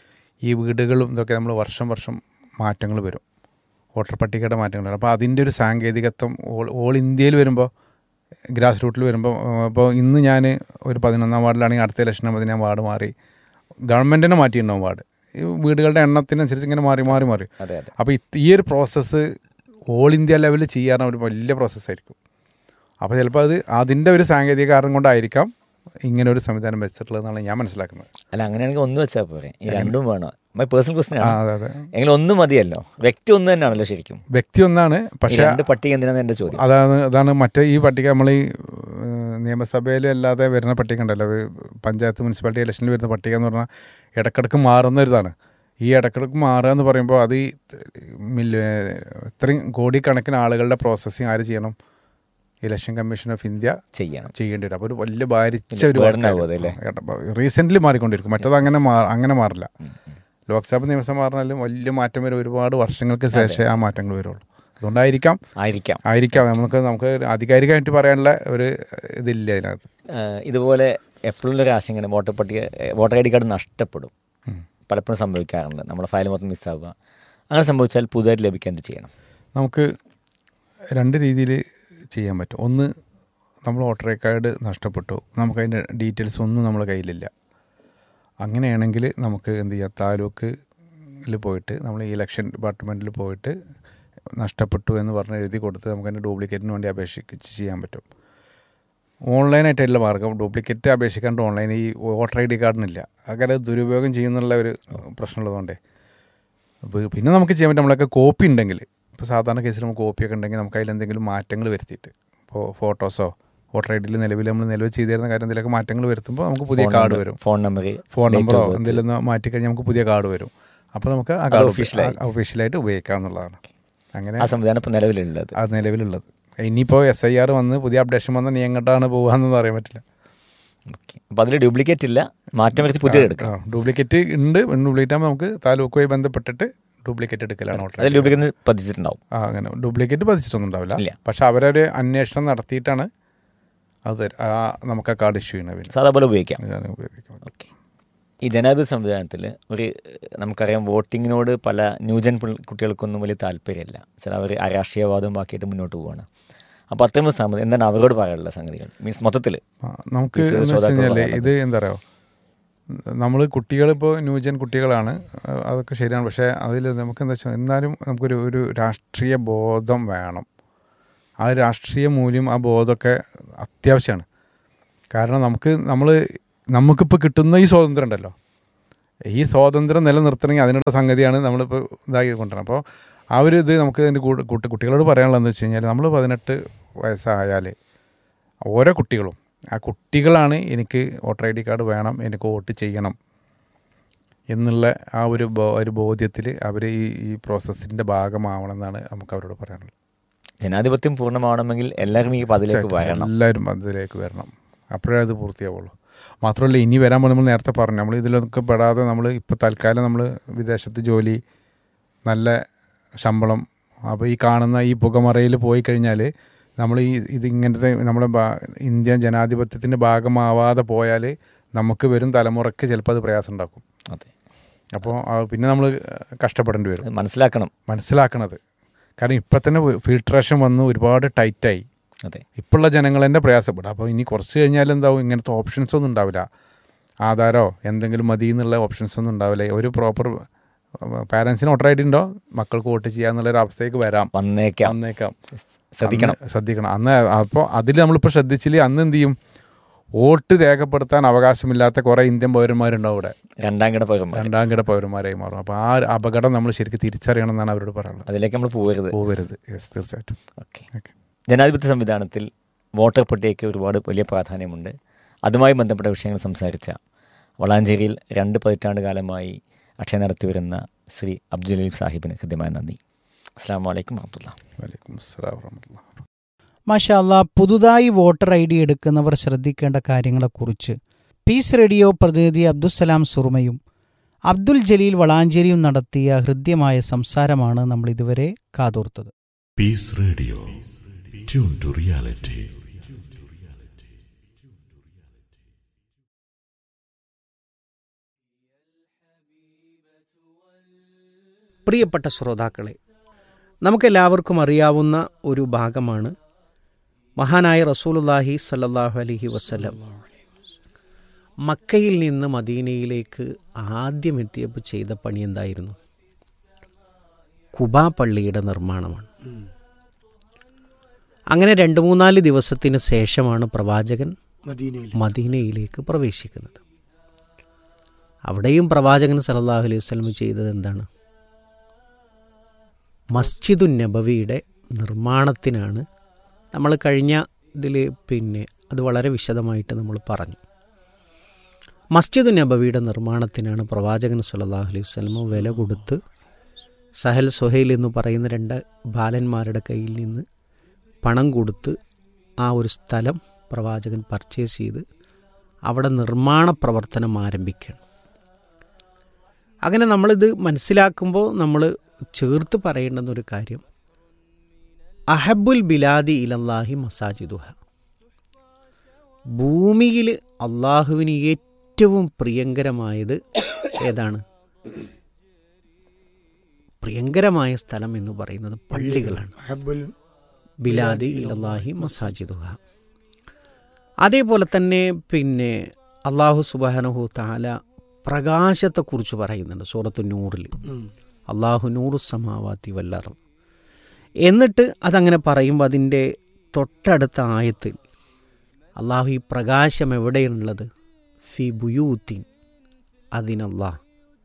ഈ വീടുകളും ഇതൊക്കെ നമ്മൾ വർഷം വർഷം മാറ്റങ്ങൾ വരും വോട്ടർ പട്ടികയുടെ മാറ്റങ്ങൾ വരും അപ്പോൾ അതിൻ്റെ ഒരു സാങ്കേതികത്വം ഓൾ ഓൾ ഇന്ത്യയിൽ വരുമ്പോൾ ഗ്രാസ് റൂട്ടിൽ വരുമ്പോൾ ഇപ്പോൾ ഇന്ന് ഞാൻ ഒരു പതിനൊന്നാം വാർഡിലാണെങ്കിൽ അടുത്ത ഇലക്ഷൻ ആകുമ്പോൾ ഞാൻ വാർഡ് മാറി ഗവൺമെൻറ്റിനെ മാറ്റിയിട്ടുണ്ടാവും വാർഡ് ഈ വീടുകളുടെ എണ്ണത്തിനനുസരിച്ച് ഇങ്ങനെ മാറി മാറി മാറി അതെ അതെ അപ്പോൾ ഈ ഒരു പ്രോസസ്സ് ഓൾ ഇന്ത്യ ലെവലിൽ ചെയ്യാൻ ഒരു വലിയ പ്രോസസ്സായിരിക്കും അപ്പോൾ ചിലപ്പോൾ അത് അതിൻ്റെ ഒരു സാങ്കേതിക കാരണം കൊണ്ടായിരിക്കാം ഇങ്ങനെ ഒരു സംവിധാനം വെച്ചിട്ടുള്ളതെന്നാണ് ഞാൻ മനസ്സിലാക്കുന്നത് അല്ല അങ്ങനെയാണെങ്കിൽ ഒന്ന് വെച്ചാൽ പോരെ ഈ രണ്ടും വേണോ മൈ പേഴ്സണൽ ക്വസ്റ്റൻ ആ ആണ് അതെ അതെ എങ്കിലും ഒന്ന് മതിയല്ലോ വ്യക്തി ഒന്ന് തന്നെയാണല്ലോ ശരിക്കും വ്യക്തി ഒന്നാണ് ഈ പക്ഷേ രണ്ട് പട്ടിക എന്തിനാണ് എന്റെ ചോദ്യം അതാണ് അതാണ് മറ്റേ ഈ പട്ടിക നമ്മൾ ഈ നിയമസഭയിൽ അല്ലാതെ വരുന്ന പട്ടിക ഉണ്ടല്ലോ ഈ പഞ്ചായത്ത് മുനിസിപ്പാലിറ്റി ഇലക്ഷനിൽ വരുന്ന പട്ടിക എന്ന് പറഞ്ഞാൽ ഇടക്കിടക്ക് മാറുന്ന ഒരു ഇതാണ് ഈ ഇടക്കിടക്ക് മാറുക എന്ന് പറയുമ്പോൾ അത് ഈ മില്ല് ഇത്രയും കോടിക്കണക്കിന് ആളുകളുടെ പ്രോസസ്സിങ് ആര് ചെയ്യണം ഇലക്ഷൻ കമ്മീഷൻ ഓഫ് ഇന്ത്യ ചെയ്യണം ചെയ്യേണ്ടി വരും അപ്പോൾ ഒരു വലിയ ഭാരിച്ച ഒരു burden ആവും അതല്ലേ? റീസെൻ്റ്ലി മാറിക്കൊണ്ടിരിക്കും മറ്റത് അങ്ങനെ മാ അങ്ങനെ മാറില്ല ലോക്സഭ നിയമസഭ മാറിനാലും വലിയ മാറ്റം വരും ഒരുപാട് വർഷങ്ങൾക്ക് ശേഷമേ ആ മാറ്റങ്ങൾ വരുള്ളൂ അതുകൊണ്ടായിരിക്കാം ആയിരിക്കാം ആയിരിക്കാം നമുക്ക് നമുക്ക് ആധികാരികമായിട്ട് പറയാനുള്ള ഒരു ഇതില്ല അതിനകത്ത് ഏഹ് ഇതുപോലെ എപ്പോഴും ഒരു ആശങ്കയാണ് വോട്ടർ പട്ടിക ഏഹ് വോട്ടർ ഐ ഡി കാർഡ് നഷ്ടപ്പെടും ഉം. പലപ്പോഴും സംഭവിക്കാറുണ്ട് നമ്മുടെ ഫയൽ മൊത്തം മിസ്സാവുക അങ്ങനെ സംഭവിച്ചാൽ പുതുതായിട്ട് ലഭിക്കാൻ എന്ത് ചെയ്യണം നമുക്ക് രണ്ട് രീതിയിൽ ചെയ്യാൻ പറ്റും ഒന്ന് നമ്മൾ വോട്ടർ ഐ കാർഡ് നഷ്ടപ്പെട്ടു നമുക്ക് അതിൻ്റെ ഡീറ്റെയിൽസ് ഒന്നും നമ്മുടെ കയ്യിലില്ല അങ്ങനെയാണെങ്കിൽ നമുക്ക് എന്ത് ചെയ്യാം താലൂക്കിൽ പോയിട്ട് നമ്മൾ ഈ ഇലക്ഷൻ ഡിപ്പാർട്ട്മെൻറ്റിൽ പോയിട്ട് നഷ്ടപ്പെട്ടു എന്ന് പറഞ്ഞ് എഴുതി കൊടുത്ത് നമുക്ക് അതിൻ്റെ ഡ്യൂപ്ലിക്കേറ്റിന് വേണ്ടി അപേക്ഷിച്ച് ചെയ്യാൻ പറ്റും ഓൺലൈനായിട്ടുള്ള മാർഗം ഡ്യൂപ്ലിക്കേറ്റ് അപേക്ഷിക്കാണ്ട് ഓൺലൈൻ ഈ വോട്ടർ ഐ ഡി കാർഡിനില്ല അങ്ങനെ ദുരുപയോഗം ചെയ്യുന്നുള്ള ഒരു പ്രശ്നമുള്ളതുകൊണ്ടേ അപ്പോൾ പിന്നെ നമുക്ക് ചെയ്യാൻ പറ്റും നമ്മളൊക്കെ കോപ്പി ഉണ്ടെങ്കിൽ ഇപ്പോൾ സാധാരണ കേസിൽ നമുക്ക് കോപ്പിയൊക്കെ ഉണ്ടെങ്കിൽ നമുക്ക് അതിലെന്തെങ്കിലും മാറ്റങ്ങൾ വരുത്തിയിട്ട് ഇപ്പോൾ ഫോട്ടോസോ വോട്ടർ ഐ ഡിയിൽ നിലവിൽ നമ്മൾ നിലവിൽ ചെയ്തിരുന്ന കാര്യം എന്തെങ്കിലുമൊക്കെ മാറ്റങ്ങൾ വരുത്തുമ്പോൾ നമുക്ക് പുതിയ ഫോൺ കാർഡ് നമ്പർ- വരും ഫോൺ നമ്പർ ഫോൺ date നമ്പറോ of birth. എന്തെങ്കിലും ഒന്ന് മാറ്റിക്കഴിഞ്ഞാൽ നമുക്ക് പുതിയ കാർഡ് വരും അപ്പോൾ നമുക്ക് ആ അത് കാർഡ് official-ആയി. ഒഫീഷ്യലായിട്ട് ഉപയോഗിക്കാം എന്നുള്ളതാണ് അങ്ങനെ ആ സംവിധാനം ഇപ്പോൾ നിലവിലുള്ളത് അത് നിലവിലുള്ളത് ഇനിയിപ്പോൾ എസ് ഐ ആർ വന്ന് പുതിയ അപ്ഡേഷൻ വന്നാൽ നീ എങ്ങോട്ടാണ് പോകാമെന്നൊന്നും അറിയാൻ പറ്റില്ല അപ്പോൾ അതിൽ ഡ്യൂപ്ലിക്കേറ്റ് ഇല്ല മാറ്റം വരുത്തി പുതിയത് എടുക്കാം ഡ്യൂപ്ലിക്കേറ്റ് ഉണ്ട് ഡ്യൂപ്ലിക്കേറ്റ് ആകുമ്പോൾ നമുക്ക് താലൂക്കുമായി ബന്ധപ്പെട്ടിട്ട് ഡ്യൂപ്ലിക്കേറ്റ് എടുക്കലാണ് വോട്ടർ അതിൽ ഡ്യൂപ്ലിക്കേറ്റ് പതിച്ചിട്ടുണ്ടാവും ആ അങ്ങനെ ഡ്യൂപ്ലിക്കേറ്റ് പതിച്ചിട്ടൊന്നും ഉണ്ടാവില്ല ഇല്ല. പക്ഷെ അവരൊരു അന്വേഷണം നടത്തിയിട്ടാണ് അത് തരും. ആ നമുക്ക് ആ കാർഡ് ഇഷ്യൂ ചെയ്യണത് പിന്നെ സാധാ പോലെ ഉപയോഗിക്കാം ഇതാണ് ഉപയോഗിക്കുന്നത് ഓക്കെ ഈ ജനാധിപത്യ സംവിധാനത്തിൽ ഒരു നമുക്കറിയാം വോട്ടിങ്ങിനോട് പല ന്യൂജൻ പിൾ- കുട്ടികൾക്കൊന്നും വലിയ താല്പര്യമില്ല ചില അവർ അരാഷ്ട്രീയവാദം ബാക്കിയിട്ട് മുന്നോട്ട് പോവാണ് അപ്പോൾ അത്രയും സാമത് എന്താണ് അവരോട് പറയാനുള്ള സംഗതികൾ മീൻസ് മൊത്തത്തിൽ ആ, നമുക്ക് ഈ എന്ന് വെച്ച് ശ്രോതാക്കളോട് കഴിഞ്ഞാൽ പറയാനുള്ളത്. ഇത് എന്താ പറയുക നമ്മൾ കുട്ടികളിപ്പോൾ ന്യൂജൻ കുട്ടികളാണ് ആ, അതൊക്കെ ശരിയാണ് പക്ഷേ അതിൽ നമുക്ക് എന്താ വെച്ചാൽ എന്നാലും നമുക്കൊരു ഒരു രാഷ്ട്രീയ ബോധം വേണം ആ രാഷ്ട്രീയ മൂല്യം ആ ബോധമൊക്കെ അത്യാവശ്യമാണ് കാരണം നമുക്ക് നമ്മൾ നമുക്കിപ്പോൾ കിട്ടുന്ന ഈ സ്വാതന്ത്ര്യം ഉണ്ടല്ലോ ഈ സ്വാതന്ത്ര്യം നിലനിർത്തണമെങ്കിൽ അതിനുള്ള സംഗതിയാണ് നമ്മളിപ്പോൾ ഇതാക്കി കൊണ്ടുവരണം അപ്പോൾ ആ ഒരു ഇത് നമുക്ക് അതിൻ്റെ കൂടെ കുട്ടി കുട്ടികളോട് പറയാനുള്ളതെന്ന് വെച്ച് കഴിഞ്ഞാൽ നമ്മൾ പതിനെട്ട് വയസ്സായാൽ ഓരോ കുട്ടികളും ആ കുട്ടികളാണ് എനിക്ക് വോട്ടർ ഐ ഡി കാർഡ് വേണം എനിക്ക് വോട്ട് ചെയ്യണം എന്നുള്ള ആ ഒരു ബോ ഒരു ബോധ്യത്തിൽ അവർ ഈ ഈ പ്രോസസ്സിൻ്റെ ഭാഗമാവണം എന്നാണ് നമുക്ക് അവരോട് പറയാനുള്ളത് ജനാധിപത്യം പൂർണ്ണമാവണമെങ്കിൽ എല്ലാവരും ഈ പതിലേക്ക് വരണം എല്ലാവരും അതിലേക്ക് വരണം അപ്പോഴേ അത് പൂർത്തിയാവുള്ളൂ മാത്രമല്ല ഇനി വരാൻ പോകുമ്പോൾ നമ്മൾ നേരത്തെ പറഞ്ഞു നമ്മൾ ഇതിലൊക്കെ പെടാതെ നമ്മൾ ഇപ്പോൾ തൽക്കാലം നമ്മൾ വിദേശത്ത് ജോലി നല്ല ശമ്പളം അപ്പോൾ ഈ കാണുന്ന ഈ പുകമറയിൽ പോയി കഴിഞ്ഞാൽ നമ്മൾ ഈ ഇത് ഇങ്ങനത്തെ നമ്മുടെ ഭാ- ഇന്ത്യൻ ജനാധിപത്യത്തിൻ്റെ ഭാഗമാവാതെ പോയാൽ നമുക്ക് വരും തലമുറയ്ക്ക് ചിലപ്പോൾ അത് പ്രയാസം ഉണ്ടാക്കും അതെ അപ്പോൾ ആ, പിന്നെ നമ്മൾ കഷ്ടപ്പെടേണ്ടി വരും അത് മനസ്സിലാക്കണം മനസ്സിലാക്കണത് കാരണം ഇപ്പം തന്നെ ഫിൽട്രേഷൻ വന്ന് ഒരുപാട് ടൈറ്റായി അതെ ഇപ്പോഴുള്ള ജനങ്ങൾ തന്നെ പ്രയാസപ്പെടും അപ്പോൾ ഇനി കുറച്ച് കഴിഞ്ഞാൽ എന്താവും ഇങ്ങനത്തെ ഓപ്ഷൻസ് ഒന്നും ഉണ്ടാവില്ല ആധാരോ എന്തെങ്കിലും മതി എന്നുള്ള ഓപ്ഷൻസ് ഒന്നും ഉണ്ടാവില്ല ഒരു പ്രോപ്പർ പാരൻസിന് വോട്ടർ ഐ ഡി ഉണ്ടോ മക്കൾക്ക് വോട്ട് ചെയ്യാന്നുള്ളൊരു അവസ്ഥയ്ക്ക് വരാം വന്നേക്കാം വന്നേക്കാം ശ്രദ്ധിക്കണം അന്ന് ശ്രദ്ധിക്കണം അന്ന് അപ്പോൾ അതിൽ നമ്മളിപ്പോൾ ശ്രദ്ധിച്ചില്ല അന്ന് എന്ത് ചെയ്യും വോട്ട് രേഖപ്പെടുത്താൻ അവകാശമില്ലാത്ത കുറേ ഇന്ത്യൻ പൗരന്മാരുണ്ടാവും ഇവിടെ രണ്ടാം കിട പകർന്നു രണ്ടാം കിട പൗരന്മാരായി മാറും അപ്പോൾ ആ ഒരു അപകടം നമ്മൾ ശരിക്കും തിരിച്ചറിയണം എന്നാണ് അവരോട് പറയാനുള്ളത് അതിലേക്ക് നമ്മൾ പോകരുത് പോകരുത് യെസ് തീർച്ചയായിട്ടും ഓക്കെ ഓക്കെ ജനാധിപത്യ സംവിധാനത്തിൽ വോട്ടർ പട്ടികയ്ക്ക് ഒരുപാട് വലിയ പ്രാധാന്യമുണ്ട് അതുമായി ബന്ധപ്പെട്ട വിഷയങ്ങൾ സംസാരിച്ച വളാഞ്ചേരിയിൽ രണ്ട് പതിറ്റാണ്ട് കാലമായി അക്ഷയ നടത്തിവരുന്ന ശ്രീ അബ്ദുൽ ജലീൽ സാഹിബിന് ഹൃദ്യമായ നന്ദി അസ്സാം വലൈക്കും വാഹത്തുള്ള വലൈക്കും അസ്സലാം വറഹമത്തുള്ള മാഷാല്ല പുതുതായി വോട്ടർ ഐ ഡി എടുക്കുന്നവർ ശ്രദ്ധിക്കേണ്ട കാര്യങ്ങളെക്കുറിച്ച് പീസ് റേഡിയോ പ്രതിനിധി അബ്ദുസലാം സുറുമയും അബ്ദുൽ ജലീൽ വളാഞ്ചേരിയും നടത്തിയ ഹൃദ്യമായ സംസാരമാണ് നമ്മൾ ഇതുവരെ കാതോർത്തത് Peace Radio. Tune to reality. പ്രിയപ്പെട്ട ശ്രോതാക്കളെ നമുക്കെല്ലാവർക്കും അറിയാവുന്ന ഒരു ഭാഗമാണ് മഹാനായ റസൂലുല്ലാഹി സല്ലല്ലാഹു അലൈഹി വസല്ലം മക്കയിൽ നിന്ന് മദീനയിലേക്ക് ആദ്യം എത്തിയപ്പോൾ ചെയ്ത പണി എന്തായിരുന്നു കുബാ പള്ളിയുടെ നിർമ്മാണമാണ് അങ്ങനെ രണ്ട് മൂന്നാല് ദിവസത്തിന് ശേഷമാണ് പ്രവാചകൻ മദീനയിൽ മദീനയിലേക്ക് പ്രവേശിക്കുന്നത് അവിടെയും പ്രവാചകൻ സല്ലല്ലാഹു അലൈഹി വസല്ലം ചെയ്തത് എന്താണ് മസ്ജിദുൻ നബവിയുടെ നിർമ്മാണത്തിനാണ് നമ്മൾ കഴിഞ്ഞ ഇതിൽ പിന്നെ അത് വളരെ വിശദമായിട്ട് നമ്മൾ പറഞ്ഞു മസ്ജിദ് നബവിയുടെ നിർമ്മാണത്തിനാണ് പ്രവാചകൻ സല്ലല്ലാഹു അലൈഹി വസല്ലം വില കൊടുത്ത് സഹൽ സുഹൈൽ എന്ന് പറയുന്ന രണ്ട് ബാലന്മാരുടെ കയ്യിൽ നിന്ന് പണം കൊടുത്ത് ആ ഒരു സ്ഥലം പ്രവാചകൻ പർച്ചേസ് ചെയ്ത് അവിടെ നിർമ്മാണ പ്രവർത്തനം ആരംഭിക്കുകയാണ് അങ്ങനെ നമ്മളിത് മനസ്സിലാക്കുമ്പോൾ നമ്മൾ ചേർത്ത് പറയേണ്ടുന്ന ഒരു കാര്യം അഹബുൽ ബിലാദി ഇലല്ലാഹി മസാജിദുഹ ഭൂമിയിൽ അള്ളാഹുവിന് ഏറ്റവും പ്രിയങ്കരമായത് ഏതാണ് പ്രിയങ്കരമായ സ്ഥലം എന്ന് പറയുന്നത് പള്ളികളാണ് ഹബ്ബുൽ ബിലാദി ഇലല്ലാഹി മസാജിദുഹ അതേപോലെ തന്നെ പിന്നെ അള്ളാഹു സുബാനഹു താല പ്രകാശത്തെക്കുറിച്ച് പറയുന്നുണ്ട് സൂറത്ത് നൂറിൽ ഉം. അള്ളാഹു നൂറു സമാവാത്തി വല്ലർ എന്നിട്ട് അതങ്ങനെ പറയുമ്പോൾ അതിൻ്റെ തൊട്ടടുത്ത ആയത്തിൽ അള്ളാഹു ഈ പ്രകാശം എവിടെയാണുള്ളത് ഫി ബുയൂത്തിൻ അതിനല്ലാഹ്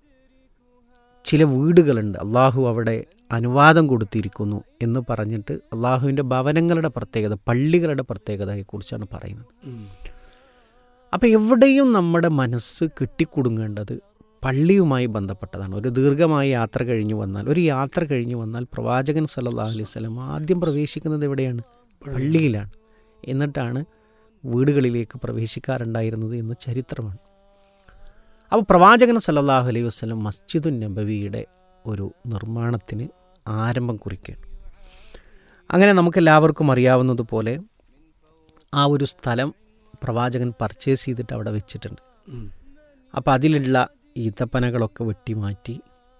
ചില വീടുകളുണ്ട് അള്ളാഹു അവിടെ അനുവാദം കൊടുത്തിരിക്കുന്നു എന്ന് പറഞ്ഞിട്ട് അള്ളാഹുവിൻ്റെ ഭവനങ്ങളുടെ പ്രത്യേകത പള്ളികളുടെ പ്രത്യേകതയെക്കുറിച്ചാണ് പറയുന്നത് ഉം. അപ്പോൾ എവിടെയും നമ്മുടെ മനസ്സ് കെട്ടിക്കുടുങ്ങേണ്ടത് പള്ളിയുമായി ബന്ധപ്പെട്ടതാണ് ഒരു ദീർഘമായ യാത്ര കഴിഞ്ഞു വന്നാൽ ഒരു യാത്ര കഴിഞ്ഞു വന്നാൽ പ്രവാചകൻ സല്ലല്ലാഹു അലൈഹി വസല്ലം ആദ്യം പ്രവേശിക്കുന്നത് എവിടെയാണ് പള്ളിയിലാണ് എന്നിട്ടാണ് വീടുകളിലേക്ക് പ്രവേശിക്കാറുണ്ടായിരുന്നത് എന്ന് ചരിത്രമാണ് അപ്പോൾ പ്രവാചകൻ സല്ലല്ലാഹു അലൈഹി വസല്ലം മസ്ജിദുൻ നബവിയുടെ ഒരു നിർമ്മാണത്തിന് ആരംഭം കുറിക്കുകയാണ് അങ്ങനെ നമുക്കെല്ലാവർക്കും അറിയാവുന്നതുപോലെ ആ ഒരു സ്ഥലം പ്രവാചകൻ പർച്ചേസ് ചെയ്തിട്ട് അവിടെ വെച്ചിട്ടുണ്ട് ഉം. അപ്പോൾ അതിലുള്ള ഈത്തപ്പനകളൊക്കെ വെട്ടിമാറ്റി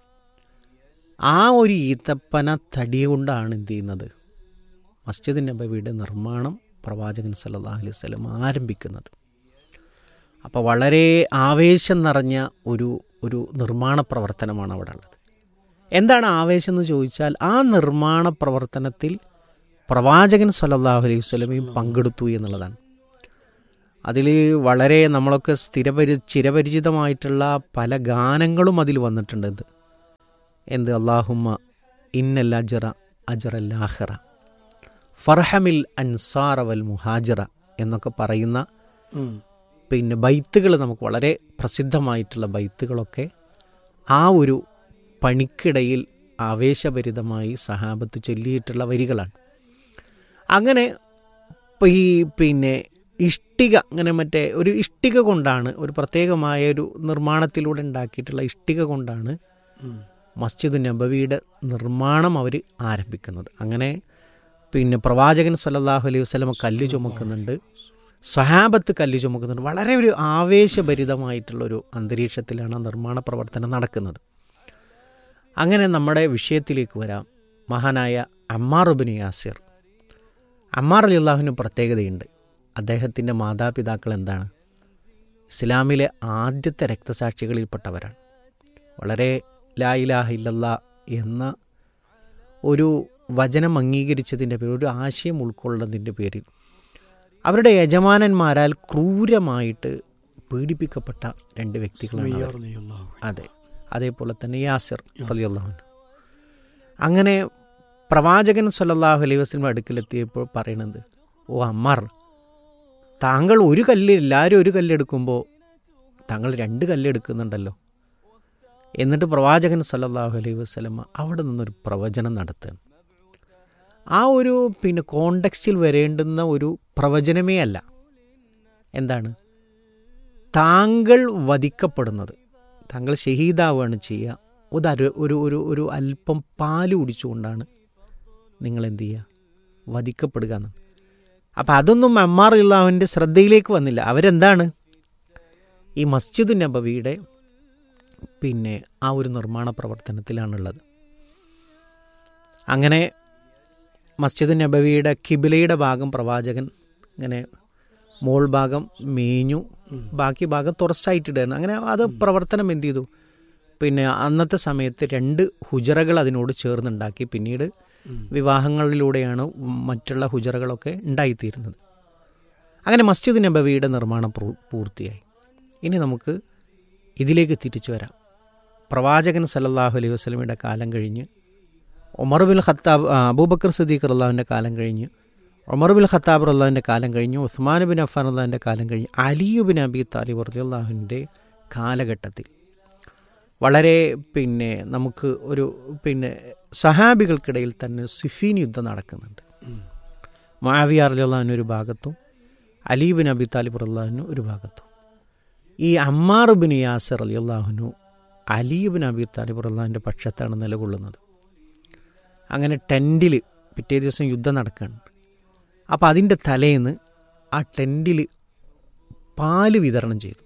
ആ ഒരു ഈത്തപ്പന തടി കൊണ്ടാണ് എന്ത് ചെയ്യുന്നത് മസ്ജിദ് നബവിയുടെ നിർമ്മാണം പ്രവാചകൻ സല്ലല്ലാഹു അലൈഹി വസല്ലം ആരംഭിക്കുന്നത് അപ്പോൾ വളരെ ആവേശം നിറഞ്ഞ ഒരു ഒരു നിർമ്മാണ പ്രവർത്തനമാണ് അവിടെ ഉള്ളത് എന്താണ് ആവേശം എന്ന് ചോദിച്ചാൽ ആ നിർമ്മാണ പ്രവർത്തനത്തിൽ പ്രവാചകൻ സല്ലല്ലാഹു അലൈഹി വസല്ലമയും പങ്കെടുത്തു എന്നുള്ളതാണ് അതിൽ വളരെ നമ്മളൊക്കെ സ്ഥിരപരി ചിരപരിചിതമായിട്ടുള്ള പല ഗാനങ്ങളും അതിൽ വന്നിട്ടുണ്ട് എന്ത് എന്ത് അള്ളാഹുമ്മ ഇന്നൽ അജറ അജറല്ലാഹറ ഫർഹമിൽ അൻസാർ വൽ മുഹാജിറ എന്നൊക്കെ പറയുന്ന ഉം. പിന്നെ ബൈത്തുകൾ നമുക്ക് വളരെ പ്രസിദ്ധമായിട്ടുള്ള ബൈത്തുകളൊക്കെ ആ ഒരു പണിക്കിടയിൽ ആവേശഭരിതമായി സഹാബത്ത് ചൊല്ലിയിട്ടുള്ള വരികളാണ് അങ്ങനെ ഇപ്പം ഈ പിന്നെ ഇഷ്ടിക അങ്ങനെ മറ്റേ ഒരു ഇഷ്ടിക കൊണ്ടാണ് ഒരു പ്രത്യേകമായ ഒരു നിർമ്മാണത്തിലൂടെ ഉണ്ടാക്കിയിട്ടുള്ള ഇഷ്ടിക കൊണ്ടാണ് ഉം. മസ്ജിദ് നബവിയുടെ നിർമ്മാണം അവർ ആരംഭിക്കുന്നത് അങ്ങനെ പിന്നെ പ്രവാചകൻ സല്ലല്ലാഹു അലൈഹി വസല്ലമ കല്ല് ചുമക്കുന്നുണ്ട് സ്വഹാബത്ത് കല്ല് ചുമക്കുന്നുണ്ട് വളരെ ഒരു ആവേശഭരിതമായിട്ടുള്ള ഒരു അന്തരീക്ഷത്തിലാണ് ആ നിർമ്മാണ പ്രവർത്തനം നടക്കുന്നത് അങ്ങനെ നമ്മുടെ വിഷയത്തിലേക്ക് വരാം മഹാനായ അമ്മാർ ഉബിന് യാസിർ അമ്മാർ അലി അള്ളാഹുവിന് പ്രത്യേകതയുണ്ട് അദ്ദേഹത്തിൻ്റെ മാതാപിതാക്കൾ എന്താണ് ഇസ്ലാമിലെ ആദ്യത്തെ രക്തസാക്ഷികളിൽപ്പെട്ടവരാണ് വളരെ ലാ ഇലാഹ ഇല്ലല്ല എന്ന ഒരു വചനം അംഗീകരിച്ചതിൻ്റെ പേരിൽ ഒരു ആശയം ഉൾക്കൊള്ളുന്നതിൻ്റെ പേരിൽ അവരുടെ യജമാനന്മാരാൽ ക്രൂരമായിട്ട് പീഡിപ്പിക്കപ്പെട്ട രണ്ട് വ്യക്തികളാണ് അവർ. സുമയ്യ റളിയല്ലാഹു അൻഹ. അതെ അതേപോലെ തന്നെ യാസിർ റളിയല്ലാഹു അങ്ങനെ പ്രവാചകൻ സല്ലല്ലാഹു അലൈഹി വസല്ലം അടുക്കലെത്തിയപ്പോൾ പറയണത് ഓ അമ്മർ താങ്കൾ ഒരു കല്ല് എല്ലാവരും ഒരു കല്ലെടുക്കുമ്പോൾ താങ്കൾ രണ്ട് കല്ലെടുക്കുന്നുണ്ടല്ലോ എന്നിട്ട് പ്രവാചകൻ സല്ലല്ലാഹു അലൈഹി വസ്ലമ അവിടെ നിന്നൊരു പ്രവചനം നടത്തുകയാണ് ആ ഒരു പിന്നെ കോണ്ടക്സ്റ്റിൽ വരേണ്ടുന്ന ഒരു പ്രവചനമേ അല്ല എന്താണ് താങ്കൾ വധിക്കപ്പെടുന്നത് താങ്കൾ ഷഹീദാവുകയാണ് ചെയ്യുക ഒരു അരു- ഒരു ഒരു ഒരു അല്പം പാല് കുടിച്ചുകൊണ്ടാണ് നിങ്ങൾ എന്ത് ചെയ്യുക വധിക്കപ്പെടുക എന്ന് അപ്പം അതൊന്നും അമ്മാർ ഇള്ളാഹുവിൻ്റെ ശ്രദ്ധയിലേക്ക് വന്നില്ല അവരെന്താണ് ഈ മസ്ജിദ് നബവിയുടെ പിന്നെ ആ ഒരു നിർമ്മാണ പ്രവർത്തനത്തിലാണുള്ളത് അങ്ങനെ മസ്ജിദ് നബവിയുടെ കിബിലയുടെ ഭാഗം പ്രവാചകൻ ഇങ്ങനെ മോൾ ഭാഗം മേഞ്ഞു ബാക്കി ഭാഗം തുറസായിട്ടിടുകയാണ് അങ്ങനെ അത് പ്രവർത്തനം എന്ത് ചെയ്തു പിന്നെ അന്നത്തെ സമയത്ത് രണ്ട് ഹുജറകൾ അതിനോട് ചേർന്നുണ്ടാക്കി പിന്നീട് വിവാഹങ്ങളിലൂടെയാണ് മറ്റുള്ള ഹുജറകളൊക്കെ ഉണ്ടായിത്തീരുന്നത് അങ്ങനെ മസ്ജിദ് നബവിയുടെ നിർമ്മാണം പൂർ- പൂർത്തിയായി ഇനി നമുക്ക് ഇതിലേക്ക് തിരിച്ചു വരാം പ്രവാചകൻ സല്ലല്ലാഹു അലൈഹി വസ്ലമിയുടെ കാലം കഴിഞ്ഞ് ഉമർ ബിൻ ഖത്താബ് ആ, അബൂബക്കർ സദീഖ് അള്ളാഹുവിൻ്റെ കാലം കഴിഞ്ഞ് ഉമർ ബിൻ ഖത്താബ് അള്ളാഹുവിൻ്റെ കാലം കഴിഞ്ഞ് ഉസ്മാൻ ബിൻ അഫാൻ അള്ളാഹിൻ്റെ കാലം കഴിഞ്ഞ് അലിയു ബിൻ അബി താലിബ് റലി അള്ളാഹുവിൻ്റെ കാലഘട്ടത്തിൽ വളരെ പിന്നെ നമുക്ക് ഒരു പിന്നെ സഹാബികൾക്കിടയിൽ തന്നെ സിഫീൻ യുദ്ധം നടക്കുന്നുണ്ട് മാവിയ അള്ളാഹുവിന് ഒരു ഭാഗത്തും അലീബിൻ അബി താലിബ് അള്ളാഹുവിന് ഒരു ഭാഗത്തും ഈ അമ്മാർ ബിൻ യാസർ അലി അള്ളാഹുനു അലീബിൻ അബി താലിബ് അള്ളാഹുവിൻ്റെ പക്ഷത്താണ് നിലകൊള്ളുന്നത് അങ്ങനെ ടെൻറ്റിൽ പിറ്റേ ദിവസം യുദ്ധം നടക്കുകയാണ് അപ്പോൾ അതിൻ്റെ തലേന്ന് ആ ടെൻറ്റിൽ പാല് വിതരണം ചെയ്തു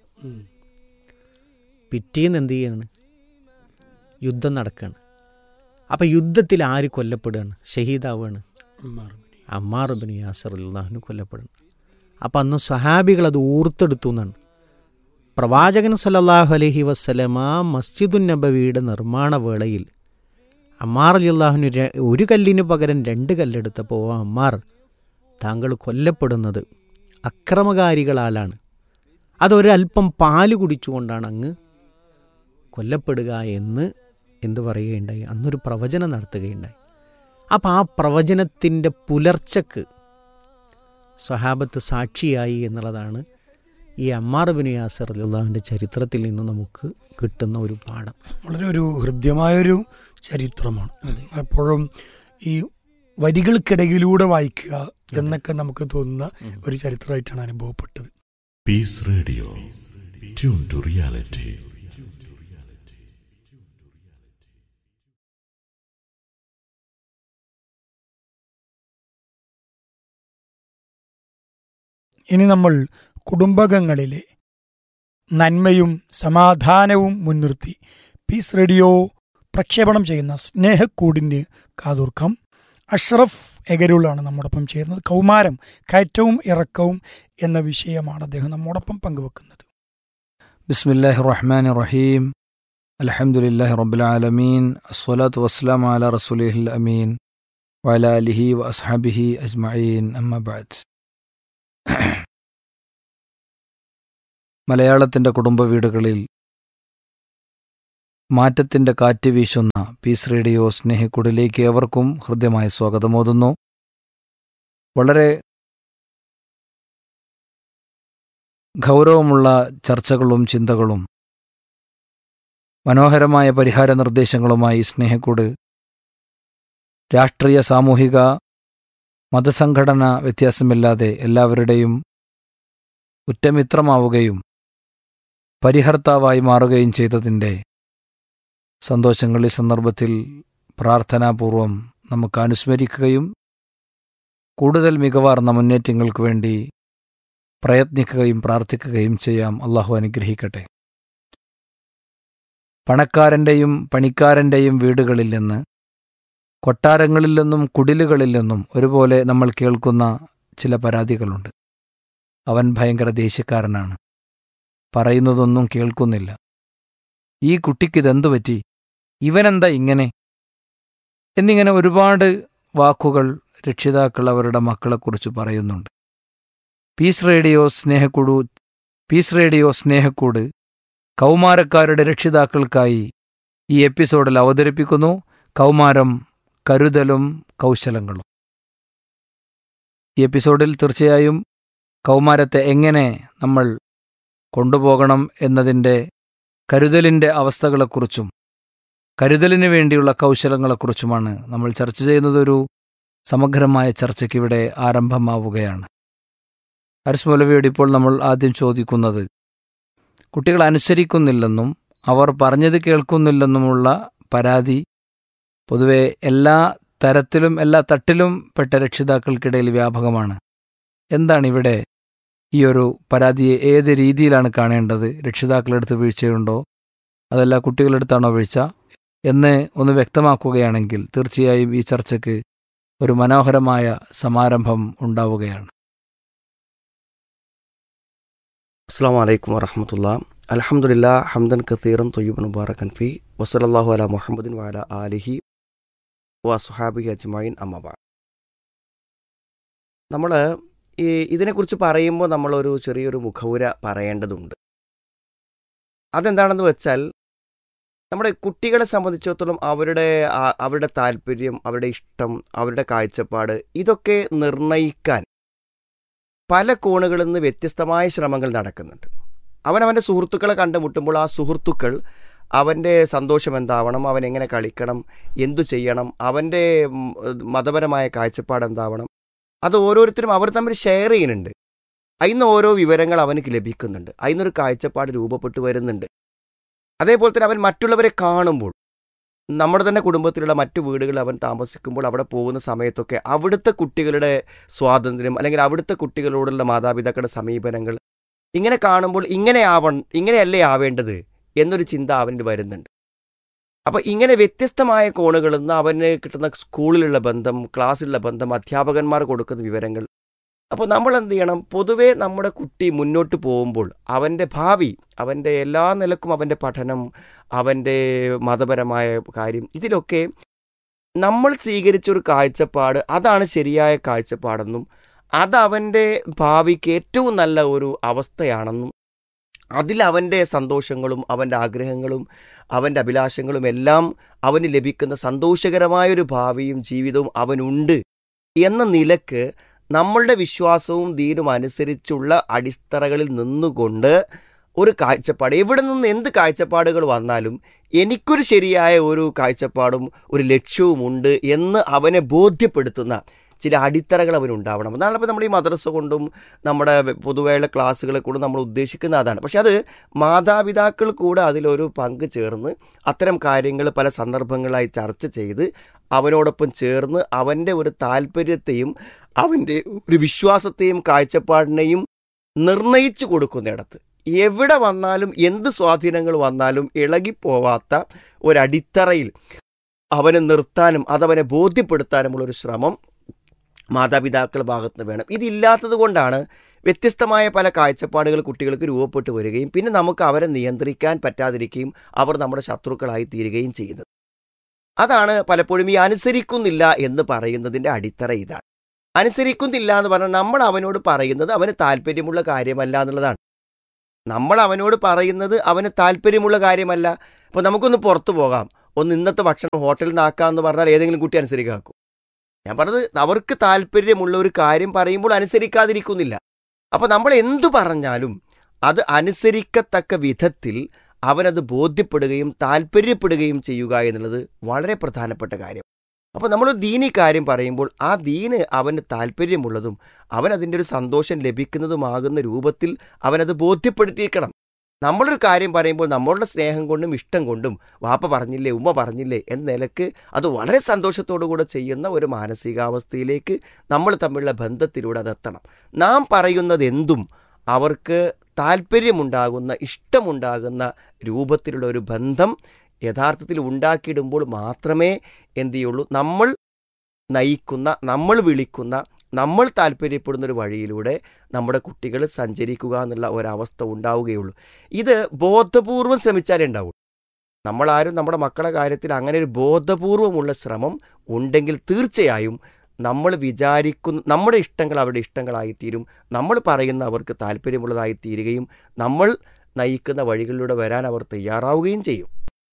പിറ്റേന്ന് എന്ത് ചെയ്യാണ് യുദ്ധം നടക്കുകയാണ് അപ്പോൾ യുദ്ധത്തിൽ ആര് കൊല്ലപ്പെടുകയാണ് ഷഹീദാവുകയാണ് അമ്മാർ ബിൻ യാസർ അള്ളാഹുന് കൊല്ലപ്പെടുന്നു അപ്പം അന്ന് സഹാബികൾ അത് ഊർത്തെടുത്തു എന്നാണ് പ്രവാചകൻ സല്ലല്ലാഹു അലൈഹി വസ്സലമ മസ്ജിദുൻ നബവിയുടെ നിർമ്മാണ വേളയിൽ അമ്മാർ അലിയല്ലാഹുന് ഒരു കല്ലിന് പകരം രണ്ട് കല്ലെടുത്തപ്പോൾ ആ അമ്മാർ താങ്കൾ കൊല്ലപ്പെടുന്നത് അക്രമകാരികളാലാണ് അതൊരല്പം പാല് കുടിച്ചുകൊണ്ടാണ് അങ്ങ് കൊല്ലപ്പെടുക എന്ന് എന്തു പറയുകയുണ്ടായി അന്നൊരു പ്രവചനം നടത്തുകയുണ്ടായി അപ്പം ആ പ്രവചനത്തിൻ്റെ പുലർച്ചക്ക് സ്വഹാബത്ത് സാക്ഷിയായി എന്നുള്ളതാണ് ഈ അമ്മാർ ബിൻ യാസർ അള്ളാഹുവിൻ്റെ ചരിത്രത്തിൽ നിന്ന് നമുക്ക് കിട്ടുന്ന ഒരു പാഠം വളരെ ഒരു ഹൃദ്യമായൊരു ചരിത്രമാണ് എപ്പോഴും ഈ വരികൾക്കിടയിലൂടെ വായിക്കുക എന്നൊക്കെ നമുക്ക് തോന്നുന്ന ഒരു ചരിത്രമായിട്ടാണ് അനുഭവപ്പെട്ടത് Peace Radio. Tune to reality. ഇനി നമ്മൾ കുടുംബകങ്ങളിലെ നന്മയും സമാധാനവും മുൻനിർത്തി പീസ് റേഡിയോ പ്രക്ഷേപണം ചെയ്യുന്ന സ്നേഹക്കൂടിന് കാതൂർക്കം അഷ്റഫ് എഗരുളാണ് നമ്മോടൊപ്പം ചേരുന്നത് കൗമാരം കയറ്റവും ഇറക്കവും എന്ന വിഷയമാണ് അദ്ദേഹം നമ്മോടൊപ്പം പങ്കുവെക്കുന്നത് بسم الله الرحمن الرحيم الحمد لله رب العالمين الصلاة والسلام على رسوله الأمين وعلى آله وأصحابه أجمعين أما بعد മലയാളത്തിൻ്റെ കുടുംബ വീടുകളിൽ മാറ്റത്തിൻ്റെ കാറ്റ് വീശുന്ന പീസ് റേഡിയോ സ്നേഹിക്കുടിലേക്ക് ഏവർക്കും ഹൃദ്യമായ സ്വാഗതമോതുന്നു വളരെ ഗൗരവമുള്ള ചർച്ചകളും ചിന്തകളും മനോഹരമായ പരിഹാര നിർദ്ദേശങ്ങളുമായി സ്നേഹക്കൂട് രാഷ്ട്രീയ സാമൂഹിക മതസംഘടന വ്യത്യാസമില്ലാതെ എല്ലാവരുടെയും ഉറ്റമിത്രമാവുകയും പരിഹർത്താവായി മാറുകയും ചെയ്തതിൻ്റെ സന്തോഷങ്ങൾ ഈ സന്ദർഭത്തിൽ പ്രാർത്ഥനാപൂർവം നമുക്ക് അനുസ്മരിക്കുകയും കൂടുതൽ മികവാർന്ന മുന്നേറ്റങ്ങൾക്ക് വേണ്ടി പ്രയത്നിക്കുകയും പ്രാർത്ഥിക്കുകയും ചെയ്യാം അള്ളാഹു അനുഗ്രഹിക്കട്ടെ പണക്കാരൻ്റെയും പണിക്കാരൻ്റെയും വീടുകളിൽ നിന്ന് കൊട്ടാരങ്ങളിൽ നിന്നും കുടിലുകളിൽ നിന്നും ഒരുപോലെ നമ്മൾ കേൾക്കുന്ന ചില പരാതികളുണ്ട് അവൻ ഭയങ്കര ദേഷ്യക്കാരനാണ് പറയുന്നതൊന്നും കേൾക്കുന്നില്ല ഈ കുട്ടിക്കിതെന്തു പറ്റി ഇവനെന്താ ഇങ്ങനെ എന്നിങ്ങനെ ഒരുപാട് വാക്കുകൾ രക്ഷിതാക്കൾ അവരുടെ മക്കളെക്കുറിച്ച് പറയുന്നുണ്ട് പീസ് റേഡിയോ സ്നേഹക്കൂടു പീസ് റേഡിയോ സ്നേഹക്കൂട് കൗമാരക്കാരുടെ രക്ഷിതാക്കൾക്കായി ഈ എപ്പിസോഡിൽ അവതരിപ്പിക്കുന്നു കൗമാരം കരുതലും കൗശലങ്ങളും ഈ എപ്പിസോഡിൽ തീർച്ചയായും കൗമാരത്തെ എങ്ങനെ നമ്മൾ കൊണ്ടുപോകണം എന്നതിൻ്റെ കരുതലിൻ്റെ അവസ്ഥകളെക്കുറിച്ചും കരുതലിന് വേണ്ടിയുള്ള കൗശലങ്ങളെക്കുറിച്ചുമാണ് നമ്മൾ ചർച്ച ചെയ്യുന്നതൊരു സമഗ്രമായ ചർച്ചയ്ക്ക് ഇവിടെ ആരംഭമാവുകയാണ് അരിസ് മൗലവിയോട് ഇപ്പോൾ നമ്മൾ ആദ്യം ചോദിക്കുന്നത് കുട്ടികൾ അനുസരിക്കുന്നില്ലെന്നും അവർ പറഞ്ഞത് കേൾക്കുന്നില്ലെന്നുമുള്ള പരാതി പൊതുവെ എല്ലാ തരത്തിലും എല്ലാ തട്ടിലും പെട്ട രക്ഷിതാക്കൾക്കിടയിൽ വ്യാപകമാണ് എന്താണ് ഇവിടെ ഈ ഒരു പരാതിയെ ഏത് രീതിയിലാണ് കാണേണ്ടത് രക്ഷിതാക്കളെടുത്ത് വീഴ്ചയുണ്ടോ അതല്ല കുട്ടികളെടുത്താണോ വീഴ്ച എന്ന് ഒന്ന് വ്യക്തമാക്കുകയാണെങ്കിൽ തീർച്ചയായും ഈ ചർച്ചയ്ക്ക് ഒരു മനോഹരമായ സമാരംഭം ഉണ്ടാവുകയാണ് അസ്സാം വലൈക്കും വറഹമത്തുള്ള അലഹമുല്ല ഹംദൻ കത്തീറൻ തൊയ്യബ് മുബാറക്കൻ ഫി വസലല്ലാഹു അല മുഹമ്മദിൻ വാല ആലിഹി വസുഹാബി അജ്മൈൻ അമ്മബ നമ്മൾ ഈ ഇതിനെക്കുറിച്ച് പറയുമ്പോൾ നമ്മളൊരു ചെറിയൊരു മുഖവുര പറയേണ്ടതുണ്ട് അതെന്താണെന്ന് വെച്ചാൽ നമ്മുടെ കുട്ടികളെ സംബന്ധിച്ചിടത്തോളം അവരുടെ ആ- അവരുടെ താല്പര്യം അവരുടെ ഇഷ്ടം അവരുടെ കാഴ്ചപ്പാട് ഇതൊക്കെ നിർണയിക്കാൻ പല കോണുകളിൽ നിന്ന് വ്യത്യസ്തമായ ശ്രമങ്ങൾ നടക്കുന്നുണ്ട് അവൻ അവൻ്റെ സുഹൃത്തുക്കളെ കണ്ടുമുട്ടുമ്പോൾ ആ സുഹൃത്തുക്കൾ അവൻ്റെ സന്തോഷം എന്താവണം അവൻ എങ്ങനെ കളിക്കണം എന്തു ചെയ്യണം അവൻ്റെ ഉം, മതപരമായ കാഴ്ചപ്പാട് എന്താവണം അത് ഓരോരുത്തരും അവർ തമ്മിൽ ഷെയർ ചെയ്യുന്നുണ്ട് അതിന്ന് ഓരോ വിവരങ്ങൾ അവനക്ക് ലഭിക്കുന്നുണ്ട് അതിന്നൊരു കാഴ്ചപ്പാട് രൂപപ്പെട്ടു വരുന്നുണ്ട് അതേപോലെ തന്നെ അവൻ മറ്റുള്ളവരെ കാണുമ്പോൾ നമ്മുടെ തന്നെ കുടുംബത്തിലുള്ള മറ്റു വീടുകളിൽ അവൻ താമസിക്കുമ്പോൾ അവിടെ പോകുന്ന സമയത്തൊക്കെ അവിടുത്തെ കുട്ടികളുടെ സ്വാതന്ത്ര്യം അല്ലെങ്കിൽ അവിടുത്തെ കുട്ടികളോടുള്ള മാതാപിതാക്കളുടെ സമീപനങ്ങൾ ഇങ്ങനെ കാണുമ്പോൾ ഇങ്ങനെ ആവൺ ഇങ്ങനെയല്ലേ ആവേണ്ടത് എന്നൊരു ചിന്ത അവന് വരുന്നുണ്ട് അപ്പോൾ ഇങ്ങനെ വ്യത്യസ്തമായ കോണുകളിൽ നിന്ന് അവന് കിട്ടുന്ന സ്കൂളിലുള്ള ബന്ധം ക്ലാസ്സിലുള്ള ബന്ധം അധ്യാപകന്മാർ കൊടുക്കുന്ന വിവരങ്ങൾ അപ്പോൾ നമ്മൾ എന്ത് ചെയ്യണം പൊതുവേ നമ്മുടെ കുട്ടി മുന്നോട്ട് പോകുമ്പോൾ അവൻ്റെ ഭാവി അവൻ്റെ എല്ലാ നിലക്കും അവൻ്റെ പഠനം അവൻ്റെ മതപരമായ കാര്യം ഇതിലൊക്കെ നമ്മൾ സ്വീകരിച്ച ഒരു കാഴ്ചപ്പാട് അതാണ് ശരിയായ കാഴ്ചപ്പാടെന്നും അത് അവൻ്റെ ഭാവിക്ക് ഏറ്റവും നല്ല ഒരു അവസ്ഥയാണെന്നും അതിൽ അവൻ്റെ സന്തോഷങ്ങളും അവൻ്റെ ആഗ്രഹങ്ങളും അവൻ്റെ അഭിലാഷങ്ങളും എല്ലാം അവന് ലഭിക്കുന്ന സന്തോഷകരമായൊരു ഭാവിയും ജീവിതവും അവനുണ്ട് എന്ന നിലക്ക് നമ്മളുടെ വിശ്വാസവും ദീനും അനുസരിച്ചുള്ള അടിത്തറകളിൽ നിന്നുകൊണ്ട് ഒരു കാഴ്ചപ്പാട് എവിടെ നിന്ന് എന്ത് കാഴ്ചപ്പാടുകൾ വന്നാലും എനിക്കൊരു ശരിയായ ഒരു കാഴ്ചപ്പാടും ഒരു ലക്ഷ്യവുമുണ്ട് എന്ന് അവനെ ബോധ്യപ്പെടുത്തുന്ന ചില അടിത്തറകൾ അവനുണ്ടാവണം അതാണ് ഇപ്പോൾ നമ്മൾ ഈ മദ്രസ കൊണ്ടും നമ്മുടെ പൊതുവായുള്ള ക്ലാസ്സുകളെ കൊണ്ടും നമ്മൾ ഉദ്ദേശിക്കുന്ന അതാണ് പക്ഷെ അത് മാതാപിതാക്കൾ കൂടെ അതിലൊരു പങ്ക് ചേർന്ന് അത്തരം കാര്യങ്ങൾ പല സന്ദർഭങ്ങളായി ചർച്ച ചെയ്ത് അവനോടൊപ്പം ചേർന്ന് അവൻ്റെ ഒരു താല്പര്യത്തെയും അവൻ്റെ ഒരു വിശ്വാസത്തെയും കാഴ്ചപ്പാടിനെയും നിർണയിച്ചു കൊടുക്കുന്നിടത്ത് എവിടെ വന്നാലും എന്ത് സ്വാധീനങ്ങൾ വന്നാലും ഇളകിപ്പോവാത്ത ഒരടിത്തറയിൽ അവനെ നിർത്താനും അതവനെ ബോധ്യപ്പെടുത്താനുമുള്ള ഒരു ശ്രമം മാതാപിതാക്കളുടെ ഭാഗത്ത് നിന്ന് വേണം ഇതില്ലാത്തത് കൊണ്ടാണ് വ്യത്യസ്തമായ പല കാഴ്ചപ്പാടുകൾ കുട്ടികൾക്ക് രൂപപ്പെട്ടു വരികയും പിന്നെ നമുക്ക് അവരെ നിയന്ത്രിക്കാൻ പറ്റാതിരിക്കുകയും അവർ നമ്മുടെ ശത്രുക്കളായി തീരുകയും ചെയ്യുന്നത് അതാണ് പലപ്പോഴും ഈ അനുസരിക്കുന്നില്ല എന്ന് പറയുന്നതിൻ്റെ അടിത്തറ ഇതാണ് അനുസരിക്കുന്നില്ല എന്ന് പറഞ്ഞാൽ നമ്മൾ അവനോട് പറയുന്നത് അവന് താല്പര്യമുള്ള കാര്യമല്ല എന്നുള്ളതാണ് നമ്മൾ അവനോട് പറയുന്നത് അവന് താല്പര്യമുള്ള കാര്യമല്ല അപ്പോൾ നമുക്കൊന്ന് പുറത്തു പോകാം ഒന്ന് ഇന്നത്തെ ഭക്ഷണം ഹോട്ടലിൽ നിന്നാക്കാമെന്ന് പറഞ്ഞാൽ ഏതെങ്കിലും കുട്ടി അനുസരിക്കാക്കും ഞാൻ പറഞ്ഞത് അവർക്ക് താല്പര്യമുള്ള ഒരു കാര്യം പറയുമ്പോൾ അനുസരിക്കാതിരിക്കുന്നില്ല അപ്പോൾ നമ്മൾ എന്തു പറഞ്ഞാലും അത് അനുസരിക്കത്തക്ക വിധത്തിൽ അവനത് ബോധ്യപ്പെടുകയും താല്പര്യപ്പെടുകയും ചെയ്യുക എന്നുള്ളത് വളരെ പ്രധാനപ്പെട്ട കാര്യം അപ്പോൾ നമ്മൾ ദീനി കാര്യം പറയുമ്പോൾ ആ ദീന് അവന് താല്പര്യമുള്ളതും അവൻ അതിൻ്റെ ഒരു സന്തോഷം ലഭിക്കുന്നതുമാകുന്ന രൂപത്തിൽ അവനത് ബോധ്യപ്പെടുത്തിയിരിക്കണം നമ്മളൊരു കാര്യം പറയുമ്പോൾ നമ്മളുടെ സ്നേഹം കൊണ്ടും ഇഷ്ടം കൊണ്ടും വാപ്പ പറഞ്ഞില്ലേ ഉമ്മ പറഞ്ഞില്ലേ എന്ന നിലക്ക് അത് വളരെ സന്തോഷത്തോടു കൂടെ ചെയ്യുന്ന ഒരു മാനസികാവസ്ഥയിലേക്ക് നമ്മൾ തമ്മിലുള്ള ബന്ധത്തിലൂടെ അതെത്തണം നാം പറയുന്നത് എന്തും അവർക്ക് താല്പര്യമുണ്ടാകുന്ന ഇഷ്ടമുണ്ടാകുന്ന രൂപത്തിലുള്ള ഒരു ബന്ധം യഥാർത്ഥത്തിൽ ഉണ്ടാക്കിയിടുമ്പോൾ മാത്രമേ എന്ത് ചെയ്യുള്ളൂ നമ്മൾ നയിക്കുന്ന നമ്മൾ വിളിക്കുന്ന നമ്മൾ താല്പര്യപ്പെടുന്ന ഒരു വഴിയിലൂടെ നമ്മുടെ കുട്ടികൾ സഞ്ചരിക്കുക എന്നുള്ള ഒരവസ്ഥ ഉണ്ടാവുകയുള്ളൂ ഇത് ബോധപൂർവം ശ്രമിച്ചാലേ ഉണ്ടാവുള്ളൂ നമ്മളാരും നമ്മുടെ മക്കളുടെ കാര്യത്തിൽ അങ്ങനെ ഒരു ബോധപൂർവമുള്ള ശ്രമം ഉണ്ടെങ്കിൽ തീർച്ചയായും നമ്മൾ വിചാരിക്കുന്ന നമ്മുടെ ഇഷ്ടങ്ങൾ അവരുടെ ഇഷ്ടങ്ങളായിത്തീരും നമ്മൾ പറയുന്ന അവർക്ക് താല്പര്യമുള്ളതായി തീരുകയും നമ്മൾ നയിക്കുന്ന വഴികളിലൂടെ വരാൻ അവർ തയ്യാറാവുകയും ചെയ്യും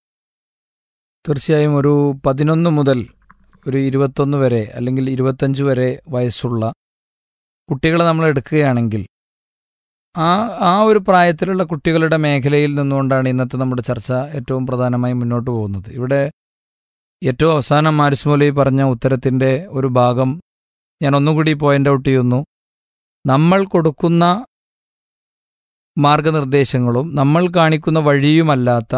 തീർച്ചയായും ഒരു പതിനൊന്ന് മുതൽ ഒരു ഇരുപത്തൊന്ന് വരെ അല്ലെങ്കിൽ ഇരുപത്തഞ്ച് വരെ വയസ്സുള്ള കുട്ടികളെ നമ്മൾ എടുക്കുകയാണെങ്കിൽ ആ ആ ഒരു പ്രായത്തിലുള്ള കുട്ടികളുടെ മേഖലയിൽ നിന്നുകൊണ്ടാണ് ഇന്നത്തെ നമ്മുടെ ചർച്ച ഏറ്റവും പ്രധാനമായി മുന്നോട്ട് പോകുന്നത് ഇവിടെ ഏറ്റവും അവസാനം മാരിസ് മൗലവി പറഞ്ഞ ഉത്തരത്തിൻ്റെ ഒരു ഭാഗം ഞാൻ ഒന്നുകൂടി പോയിന്റ് ഔട്ട് ചെയ്യുന്നു നമ്മൾ കൊടുക്കുന്ന മാർഗനിർദ്ദേശങ്ങളും നമ്മൾ കാണിക്കുന്ന വഴിയുമല്ലാത്ത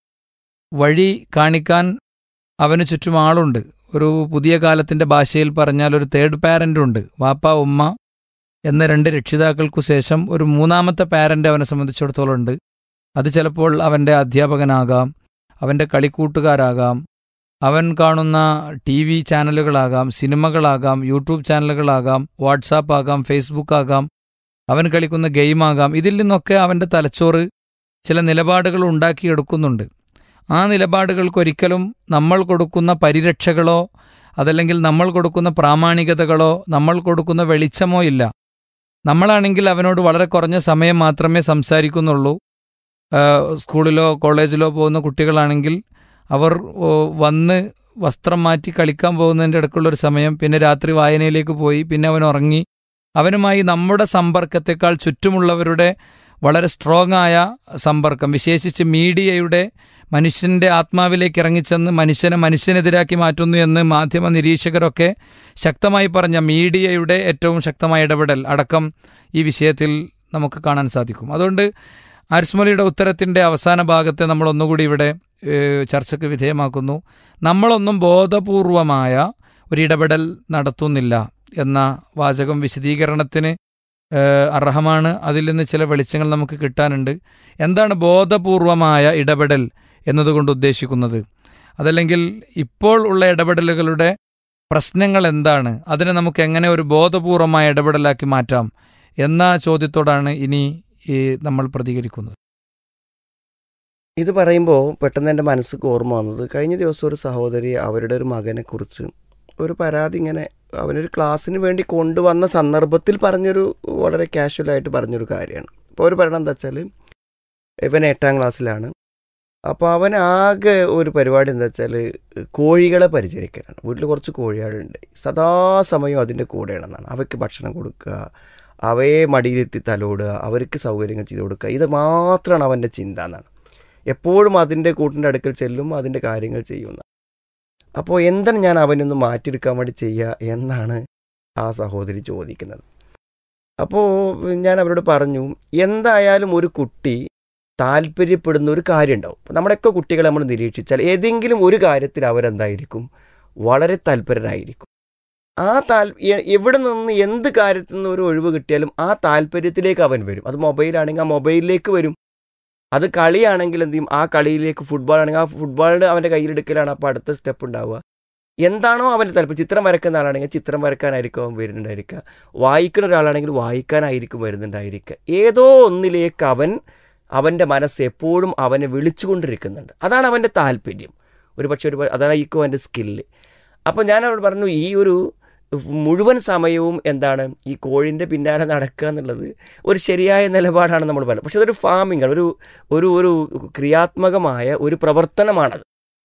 വഴി കാണിക്കാൻ അവന് ചുറ്റും ആളുണ്ട് ഒരു പുതിയ കാലത്തിന്റെ ഭാഷയിൽ പറഞ്ഞാൽ ഒരു തേർഡ് പാരന്റ് ഉണ്ട് വാപ്പ ഉമ്മ എന്ന രണ്ട് രക്ഷിതാക്കൾക്കു ശേഷം ഒരു മൂന്നാമത്തെ പാരന്റ് അവനെ സംബന്ധിച്ചിടത്തോളം ഉണ്ട് അത് ചിലപ്പോൾ അവന്റെ അധ്യാപകനാകാം അവന്റെ കളിക്കൂട്ടുകാരാകാം അവൻ കാണുന്ന ടി വി ചാനലുകളാകാം സിനിമകളാകാം യൂട്യൂബ് ചാനലുകളാകാം വാട്സാപ്പ് ആകാം ഫേസ്ബുക്ക് ആകാം അവൻ കളിക്കുന്ന ഗെയിമാകാം ഇതിൽ നിന്നൊക്കെ അവന്റെ തലച്ചോറ് ചില നിലപാടുകൾ ഉണ്ടാക്കിയെടുക്കുന്നുണ്ട് ആ നിലപാടുകൾക്കൊരിക്കലും നമ്മൾ കൊടുക്കുന്ന പരിരക്ഷകളോ അതല്ലെങ്കിൽ നമ്മൾ കൊടുക്കുന്ന പ്രാമാണികതകളോ നമ്മൾ കൊടുക്കുന്ന വെളിച്ചമോ ഇല്ല നമ്മളാണെങ്കിൽ അവനോട് വളരെ കുറഞ്ഞ സമയം മാത്രമേ സംസാരിക്കുന്നുള്ളൂ ആ, സ്കൂളിലോ കോളേജിലോ പോകുന്ന കുട്ടികളാണെങ്കിൽ അവർ ഓ, വന്ന് വസ്ത്രം മാറ്റി കളിക്കാൻ പോകുന്നതിൻ്റെ ഇടയ്ക്കുള്ള ഒരു സമയം പിന്നെ രാത്രി വായനയിലേക്ക് പോയി പിന്നെ അവൻ ഉറങ്ങി അവനുമായി നമ്മുടെ സമ്പർക്കത്തെക്കാൾ ചുറ്റുമുള്ളവരുടെ വളരെ സ്ട്രോങ് ആയ സമ്പർക്കം വിശേഷിച്ച് മീഡിയയുടെ മനുഷ്യന്റെ ആത്മാവിലേക്ക് ഇറങ്ങിച്ചെന്ന് മനുഷ്യനെ മനുഷ്യനെതിരാക്കി മാറ്റുന്നു എന്ന് മാധ്യമ നിരീക്ഷകരൊക്കെ ശക്തമായി പറഞ്ഞ മീഡിയയുടെ ഏറ്റവും ശക്തമായ ഇടപെടൽ അടക്കം ഈ വിഷയത്തിൽ നമുക്ക് കാണാൻ സാധിക്കും അതുകൊണ്ട് ആരിസ്മലിയുടെ ഉത്തരത്തിന്റെ അവസാന ഭാഗത്തെ നമ്മൾ ഒന്നുകൂടി ഇവിടെ ഏഹ്, ചർച്ചയ്ക്ക് വിധേയമാക്കുന്നു നമ്മളൊന്നും ബോധപൂർവമായ ഒരു ഇടപെടൽ നടത്തുന്നില്ല എന്ന വാചകം വിശദീകരണത്തിന് ഏഹ്, അർഹമാണ് അതിൽ നിന്ന് ചില വെളിച്ചങ്ങൾ നമുക്ക് കിട്ടാനുണ്ട് എന്താണ് ബോധപൂർവമായ ഇടപെടൽ എന്നതുകൊണ്ട് ഉദ്ദേശിക്കുന്നത് അതല്ലെങ്കിൽ ഇപ്പോൾ ഉള്ള ഇടപെടലുകളുടെ പ്രശ്നങ്ങൾ എന്താണ് അതിനെ നമുക്ക് എങ്ങനെ ഒരു ബോധപൂർവമായ ഇടപെടലാക്കി മാറ്റാം എന്ന ചോദ്യത്തോടാണ് ഇനി ഈ നമ്മൾ പ്രതികരിക്കുന്നത് ഇത് പറയുമ്പോൾ പെട്ടെന്ന് എൻ്റെ മനസ്സിക്ക് ഓർമ്മ വന്നത് കഴിഞ്ഞ ദിവസം ഒരു സഹോദരി അവരുടെ ഒരു മകനെ കുറിച്ച് ഒരു പരാതി ഇങ്ങനെ അവനൊരു ക്ലാസ്സിന് വേണ്ടി കൊണ്ടുവന്ന സന്ദർഭത്തിൽ പറഞ്ഞൊരു വളരെ കാഷ്വലായിട്ട് പറഞ്ഞൊരു കാര്യമാണ് ഇപ്പോൾ അവർ പറയണത് എന്താ വെച്ചാൽ ഇവൻ എട്ടാം ക്ലാസ്സിലാണ് അപ്പോൾ അവൻ ആകെ ഒരു പരിപാടി എന്താ വെച്ചാൽ കോഴികളെ പരിചരിക്കലാണ് വീട്ടിൽ കുറച്ച് കോഴികളുണ്ട് സദാസമയം അതിൻ്റെ കൂടെയാണെന്നാണ് അവയ്ക്ക് ഭക്ഷണം കൊടുക്കുക അവയെ മടിയിലെത്തി തലോടുക അവർക്ക് സൗകര്യങ്ങൾ ചെയ്ത് കൊടുക്കുക ഇത് മാത്രമാണ് അവൻ്റെ ചിന്ത എന്നാണ് എപ്പോഴും അതിൻ്റെ കൂട്ടിൻ്റെ അടുക്കൽ ചെല്ലും അതിൻ്റെ കാര്യങ്ങൾ ചെയ്യുന്ന അപ്പോൾ എന്താണ് ഞാൻ അവനൊന്ന് മാറ്റിയെടുക്കാൻ വേണ്ടി ചെയ്യുക എന്നാണ് ആ സഹോദരി ചോദിക്കുന്നത് അപ്പോൾ ഞാൻ അവരോട് പറഞ്ഞു എന്തായാലും ഒരു കുട്ടി താല്പര്യപ്പെടുന്ന ഒരു കാര്യം ഉണ്ടാവും അപ്പോൾ നമ്മുടെയൊക്കെ കുട്ടികളെ നമ്മൾ നിരീക്ഷിച്ചാൽ ഏതെങ്കിലും ഒരു കാര്യത്തിൽ അവരെന്തായിരിക്കും വളരെ താല്പര്യരായിരിക്കും ആ താൽ എ- എവിടെ നിന്ന് എന്ത് കാര്യത്തിൽ നിന്ന് ഒരു ഒഴിവ് കിട്ടിയാലും ആ താല്പര്യത്തിലേക്ക് അവൻ വരും അത് മൊബൈലാണെങ്കിൽ ആ മൊബൈലിലേക്ക് വരും അത് കളിയാണെങ്കിൽ എന്ത് ചെയ്യും ആ കളിയിലേക്ക് ഫുട്ബോൾ ആണെങ്കിൽ ആ ഫുട്ബോളിന് അവൻ്റെ കയ്യിലെടുക്കലാണ് അപ്പോൾ അടുത്ത സ്റ്റെപ്പ് ഉണ്ടാവുക എന്താണോ അവൻ്റെ താല്പര്യം ചിത്രം വരക്കുന്ന ആളാണെങ്കിൽ ചിത്രം വരക്കാനായിരിക്കും അവൻ വരുന്നുണ്ടായിരിക്കുക വായിക്കുന്ന ഒരാളാണെങ്കിൽ വായിക്കാനായിരിക്കും വരുന്നുണ്ടായിരിക്കുക ഏതോ ഒന്നിലേക്ക് അവൻ അവൻ്റെ മനസ്സ് എപ്പോഴും അവനെ വിളിച്ചുകൊണ്ടിരിക്കുന്നുണ്ട് അതാണ് അവൻ്റെ താല്പര്യം ഒരു പക്ഷേ ഒരു പ- അതായിരിക്കും അവൻ്റെ സ്കില്ല് അപ്പോൾ ഞാൻ അവരോട് പറഞ്ഞു ഈ ഒരു മുഴുവൻ സമയവും എന്താണ് ഈ കോഴിൻ്റെ പിന്നാലെ നടക്കുക എന്നുള്ളത് ഒരു ശരിയായ നിലപാടാണ് നമ്മൾ പറയുന്നത് പക്ഷെ അതൊരു ഫാമിംഗ് ആണ് ഒരു ഒരു ഒരു ക്രിയാത്മകമായ ഒരു പ്രവർത്തനമാണത്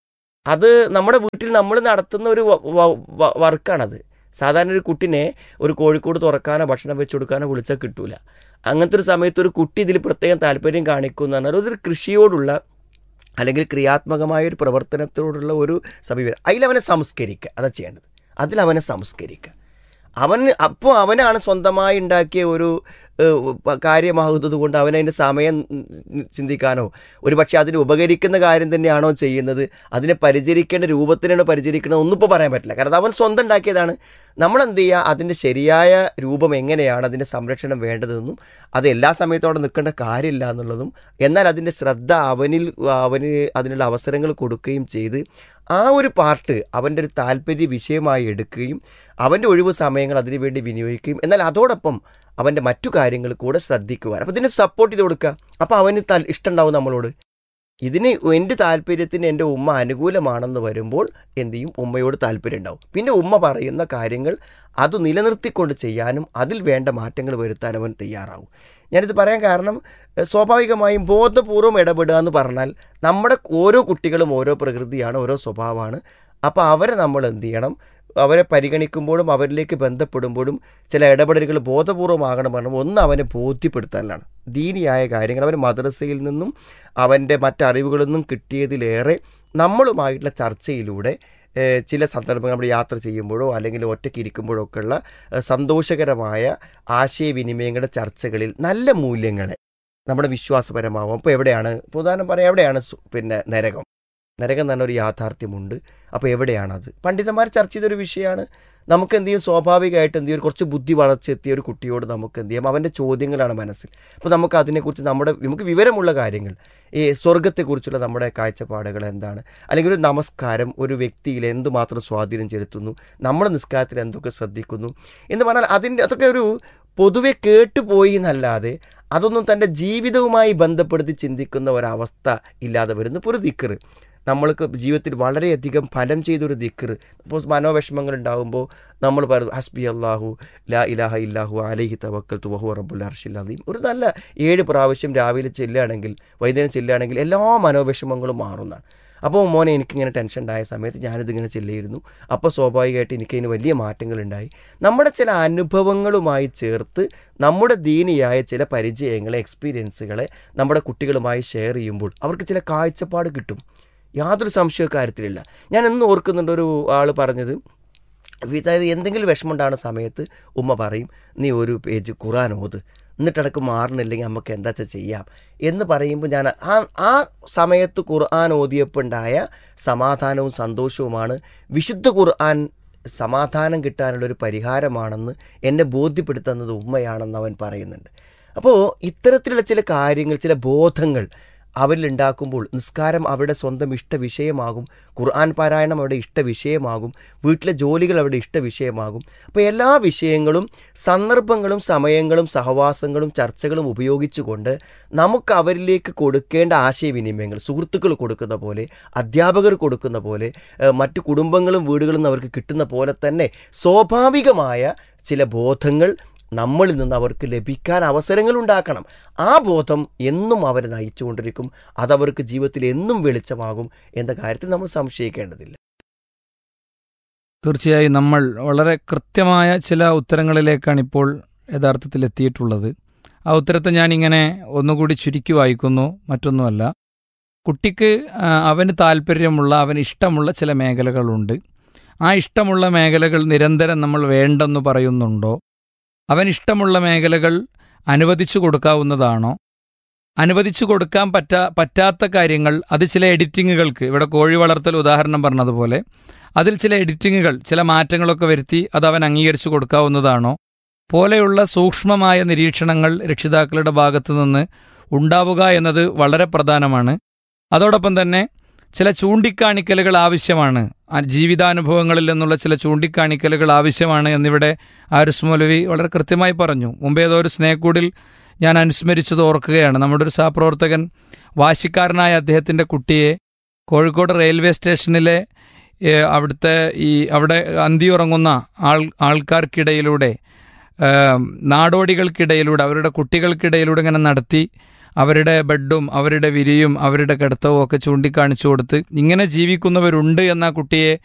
അത് നമ്മുടെ വീട്ടിൽ നമ്മൾ നടത്തുന്ന ഒരു വ- വ- വ- വർക്കാണത് സാധാരണ ഒരു കുട്ടിനെ ഒരു കോഴിക്കോട് തുറക്കാനോ ഭക്ഷണം വെച്ച് കൊടുക്കാനോ വിളിച്ചാൽ കിട്ടൂല അങ്ങനത്തെ ഒരു സമയത്ത് ഒരു കുട്ടി ഇതിൽ പ്രത്യേകം താല്പര്യം കാണിക്കും എന്ന് പറഞ്ഞാൽ അതൊരു കൃഷിയോടുള്ള അല്ലെങ്കിൽ ക്രിയാത്മകമായ ഒരു പ്രവർത്തനത്തോടുള്ള ഒരു സമീപനം അതിലവനെ സംസ്കരിക്കുക അതാ ചെയ്യേണ്ടത് അതിലവനെ സംസ്കരിക്കുക അവൻ അപ്പോൾ അവനാണ് സ്വന്തമായി ഉണ്ടാക്കിയ ഒരു ഏഹ്, പ- കാര്യമാകുന്നത് കൊണ്ട് അവനതിൻ്റെ സമയം ഉം, ചിന്തിക്കാനോ ഒരു പക്ഷേ അതിന് ഉപകരിക്കുന്ന കാര്യം തന്നെയാണോ ചെയ്യുന്നത് അതിനെ പരിചരിക്കേണ്ട രൂപത്തിനാണോ പരിചരിക്കണത് ഒന്നും ഇപ്പോൾ പറയാൻ പറ്റില്ല കാരണം അത് അവൻ സ്വന്തം ഉണ്ടാക്കിയതാണ് നമ്മൾ എന്ത് ചെയ്യുക അതിൻ്റെ ശരിയായ രൂപം എങ്ങനെയാണ് അതിൻ്റെ സംരക്ഷണം വേണ്ടതെന്നും അത് എല്ലാ സമയത്തോടെ നിൽക്കേണ്ട കാര്യമില്ല എന്നുള്ളതും എന്നാൽ അതിൻ്റെ ശ്രദ്ധ അവനിൽ അവന് അതിനുള്ള അവസരങ്ങൾ കൊടുക്കുകയും ചെയ്ത് ആ ഒരു പാർട്ട് അവൻ്റെ ഒരു താല്പര്യ വിഷയമായി എടുക്കുകയും അവൻ്റെ ഒഴിവ് സമയങ്ങൾ അതിനു വേണ്ടി വിനിയോഗിക്കുകയും എന്നാൽ അതോടൊപ്പം അവൻ്റെ മറ്റു കാര്യങ്ങൾ കൂടെ ശ്രദ്ധിക്കുവാൻ അപ്പോൾ ഇതിനെ സപ്പോർട്ട് ചെയ്ത് കൊടുക്കുക അപ്പോൾ അവന് താൽ ഇഷ്ടമുണ്ടാവും നമ്മളോട് ഇതിന് എൻ്റെ താല്പര്യത്തിന് എൻ്റെ ഉമ്മ അനുകൂലമാണെന്ന് വരുമ്പോൾ എന്ത് ചെയ്യും ഉമ്മയോട് താല്പര്യം ഉണ്ടാവും പിന്നെ ഉമ്മ പറയുന്ന കാര്യങ്ങൾ അത് നിലനിർത്തിക്കൊണ്ട് ചെയ്യാനും അതിൽ വേണ്ട മാറ്റങ്ങൾ വരുത്താനും അവൻ തയ്യാറാവും ഞാനിത് പറയാൻ കാരണം എഹ്, സ്വാഭാവികമായും ബോധപൂർവം ഇടപെടുക എന്ന് പറഞ്ഞാൽ നമ്മുടെ ഓരോ കുട്ടികളും ഓരോ പ്രകൃതിയാണ് ഓരോ സ്വഭാവമാണ് അപ്പോൾ അവരെ നമ്മൾ എന്ത് ചെയ്യണം അവരെ പരിഗണിക്കുമ്പോഴും അവരിലേക്ക് ബന്ധപ്പെടുമ്പോഴും ചില ഇടപെടലുകൾ ബോധപൂർവമാകണം പറഞ്ഞു ഒന്ന് അവനെ ബോധ്യപ്പെടുത്താനാണ് ദീനിയായ കാര്യങ്ങൾ അവൻ മദ്രസയിൽ നിന്നും അവൻ്റെ മറ്ററിവുകളിൽ നിന്നും കിട്ടിയതിലേറെ നമ്മളുമായിട്ടുള്ള ചർച്ചയിലൂടെ ഏഹ്, ചില സന്ദർഭങ്ങൾ നമ്മൾ യാത്ര ചെയ്യുമ്പോഴോ അല്ലെങ്കിൽ ഒറ്റയ്ക്ക് ഇരിക്കുമ്പോഴോ ഒക്കെയുള്ള ഏഹ്, സന്തോഷകരമായ ആശയവിനിമയങ്ങളുടെ ചർച്ചകളിൽ നല്ല മൂല്യങ്ങളെ നമ്മുടെ വിശ്വാസപരമാവും അപ്പോൾ എവിടെയാണ് ഇപ്പോൾ ഉദാഹരണം പറയാം എവിടെയാണ് സു- പിന്നെ നരകം നരകം തന്നെ ഒരു യാഥാർത്ഥ്യമുണ്ട് അപ്പോൾ എവിടെയാണത് പണ്ഡിതന്മാർ ചർച്ച ചെയ്തൊരു വിഷയമാണ് നമുക്ക് എന്ത് ചെയ്യും സ്വാഭാവികമായിട്ട് എന്ത് ചെയ്യും കുറച്ച് ബുദ്ധി വളർച്ചെത്തിയ ഒരു കുട്ടിയോട് നമുക്ക് എന്ത് ചെയ്യാം അവൻ്റെ ചോദ്യങ്ങളാണ് മനസ്സിൽ അപ്പോൾ നമുക്ക് അതിനെക്കുറിച്ച് നമ്മുടെ നമുക്ക് വിവരമുള്ള കാര്യങ്ങൾ ഈ സ്വർഗത്തെക്കുറിച്ചുള്ള നമ്മുടെ കാഴ്ചപ്പാടുകൾ എന്താണ് അല്ലെങ്കിൽ ഒരു നമസ്കാരം ഒരു വ്യക്തിയിൽ എന്തുമാത്രം സ്വാധീനം ചെലുത്തുന്നു നമ്മുടെ നിസ്കാരത്തിൽ എന്തൊക്കെ ശ്രദ്ധിക്കുന്നു എന്ന് പറഞ്ഞാൽ അതിൻ്റെ അതൊക്കെ ഒരു പൊതുവെ കേട്ടുപോയി എന്നല്ലാതെ അതൊന്നും തൻ്റെ ജീവിതവുമായി ബന്ധപ്പെടുത്തി ചിന്തിക്കുന്ന ഒരവസ്ഥ ഇല്ലാതെ വരുന്നു ഇപ്പോൾ ഒരു ദിക്കറ് നമ്മൾക്ക് ജീവിതത്തിൽ വളരെയധികം ഫലം ചെയ്തൊരു ദിക്കറ് ഇപ്പോൾ മനോവിഷമങ്ങൾ ഉണ്ടാകുമ്പോൾ നമ്മൾ പറയുന്നു ഹസ്ബി അള്ളാഹു ലാ ഇലാഹ ഇല്ലാഹു അലൈഹി തവക്കൽ തുവഹു റബ്ബുൽ അർഷിൽ അദീം ഒരു നല്ല ഏഴ് പ്രാവശ്യം രാവിലെ ചെല്ലുകയാണെങ്കിൽ വൈകുന്നേരം ചെല്ലുകയാണെങ്കിൽ എല്ലാ മനോവിഷമങ്ങളും മാറുന്നതാണ് അപ്പോൾ മോനെ എനിക്കിങ്ങനെ ടെൻഷൻ ഉണ്ടായ സമയത്ത് ഞാനിതിങ്ങനെ ചെല്ലിയിരുന്നു അപ്പോൾ സ്വാഭാവികമായിട്ട് എനിക്കതിന് വലിയ മാറ്റങ്ങളുണ്ടായി നമ്മുടെ ചില അനുഭവങ്ങളുമായി ചേർത്ത് നമ്മുടെ ദീനിയായ ചില പരിചയങ്ങളെ എക്സ്പീരിയൻസുകളെ നമ്മുടെ കുട്ടികളുമായി ഷെയർ ചെയ്യുമ്പോൾ അവർക്ക് ചില കാഴ്ചപ്പാട് കിട്ടും യാതൊരു സംശയവും കാര്യത്തിലില്ല ഞാൻ എന്നും ഓർക്കുന്നുണ്ട് ഒരു ആൾ പറഞ്ഞത് അതായത് എന്തെങ്കിലും വിഷമമുണ്ടാകുന്ന സമയത്ത് ഉമ്മ പറയും നീ ഒരു പേജ് ഖുറാൻ ഓത് എന്നിട്ടടക്ക് മാറണില്ലെങ്കിൽ നമുക്ക് എന്താ വെച്ചാൽ ചെയ്യാം എന്ന് പറയുമ്പോൾ ഞാൻ ആ ആ സമയത്ത് ഖുർആൻ ഓതിയപ്പോൾ ഉണ്ടായ സമാധാനവും സന്തോഷവുമാണ് വിശുദ്ധ ഖുർആൻ സമാധാനം കിട്ടാനുള്ള ഒരു പരിഹാരമാണെന്ന് എന്നെ ബോധ്യപ്പെടുത്തുന്നത് ഉമ്മയാണെന്ന് അവൻ പറയുന്നുണ്ട് അപ്പോൾ ഇത്തരത്തിലുള്ള ചില കാര്യങ്ങൾ ചില ബോധങ്ങൾ അവരിലുണ്ടാക്കുമ്പോൾ നിസ്കാരം അവരുടെ സ്വന്തം ഇഷ്ട വിഷയമാകും ഖുർആൻ പാരായണം അവരുടെ ഇഷ്ട വിഷയമാകും വീട്ടിലെ ജോലികൾ അവരുടെ ഇഷ്ട വിഷയമാകും അപ്പോൾ എല്ലാ വിഷയങ്ങളും സന്ദർഭങ്ങളും സമയങ്ങളും സഹവാസങ്ങളും ചർച്ചകളും ഉപയോഗിച്ചുകൊണ്ട് നമുക്ക് അവരിലേക്ക് കൊടുക്കേണ്ട ആശയവിനിമയങ്ങൾ സുഹൃത്തുക്കൾ കൊടുക്കുന്ന പോലെ അധ്യാപകർ കൊടുക്കുന്ന പോലെ ഏഹ്, മറ്റു കുടുംബങ്ങളും വീടുകളും നിന്ന് അവർക്ക് കിട്ടുന്ന പോലെ തന്നെ സ്വാഭാവികമായ ചില ബോധങ്ങൾ നമ്മളിൽ നിന്ന് അവർക്ക് ലഭിക്കാൻ അവസരങ്ങൾ ഉണ്ടാക്കണം ആ ബോധം എന്നും അവരെ നയിച്ചുകൊണ്ടിരിക്കും അതവർക്ക് ജീവിതത്തിൽ എന്നും വെളിച്ചമാകും എന്ന കാര്യത്തിൽ നമ്മൾ സംശയിക്കേണ്ടതില്ല തീർച്ചയായും നമ്മൾ വളരെ കൃത്യമായ ചില ഉത്തരങ്ങളിലേക്കാണ് ഇപ്പോൾ യഥാർത്ഥത്തിൽ എത്തിയിട്ടുള്ളത് ആ ഉത്തരത്തെ ഞാനിങ്ങനെ ഒന്നുകൂടി ചുരുക്കി വായിക്കുന്നു മറ്റൊന്നുമല്ല കുട്ടിക്ക് ആ, അവന് താല്പര്യമുള്ള അവന് ഇഷ്ടമുള്ള ചില മേഖലകളുണ്ട് ആ ഇഷ്ടമുള്ള മേഖലകൾ നിരന്തരം നമ്മൾ വേണ്ടെന്ന് പറയുന്നുണ്ടോ അവൻ ഇഷ്ടമുള്ള മേഖലകൾ അനുവദിച്ചു കൊടുക്കാവുന്നതാണോ അനുവദിച്ചു കൊടുക്കാൻ പറ്റാ പറ്റാത്ത കാര്യങ്ങൾ അത് ചില എഡിറ്റിങ്ങുകൾക്ക് ഇവിടെ കോഴി വളർത്തൽ ഉദാഹരണം പറഞ്ഞതുപോലെ അതിൽ ചില എഡിറ്റിങ്ങുകൾ ചില മാറ്റങ്ങളൊക്കെ വരുത്തി അത് അവൻ അംഗീകരിച്ചു കൊടുക്കാവുന്നതാണോ പോലെയുള്ള സൂക്ഷ്മമായ നിരീക്ഷണങ്ങൾ രക്ഷിതാക്കളുടെ ഭാഗത്തു നിന്ന് ഉണ്ടാവുക എന്നത് വളരെ പ്രധാനമാണ് അതോടൊപ്പം തന്നെ ചില ചൂണ്ടിക്കാണിക്കലുകൾ ആവശ്യമാണ് ആ ജീവിതാനുഭവങ്ങളിൽ നിന്നുള്ള ചില ചൂണ്ടിക്കാണിക്കലുകൾ ആവശ്യമാണ് എന്നിവിടെ ആരിസ് മൗലവി വളരെ കൃത്യമായി പറഞ്ഞു മുമ്പേ ഏതോ ഒരു സ്നേഹക്കൂടിൽ ഞാൻ അനുസ്മരിച്ചത് ഓർക്കുകയാണ് നമ്മുടെ ഒരു സഹപ്രവർത്തകൻ വാശിക്കാരനായ അദ്ദേഹത്തിൻ്റെ കുട്ടിയെ കോഴിക്കോട് റെയിൽവേ സ്റ്റേഷനിലെ ഏ, അവിടുത്തെ ഈ അവിടെ അന്തിയുറങ്ങുന്ന ആൾ ആൾക്കാർക്കിടയിലൂടെ ഏ, നാടോടികൾക്കിടയിലൂടെ അവരുടെ കുട്ടികൾക്കിടയിലൂടെ ഇങ്ങനെ നടത്തി അവരുടെ ബെഡും അവരുടെ വിരിയും അവരുടെ കിടത്തവും ഒക്കെ ചൂണ്ടിക്കാണിച്ചു കൊടുത്ത് ഇങ്ങനെ ജീവിക്കുന്നവരുണ്ട് എന്ന ആ കുട്ടിയെ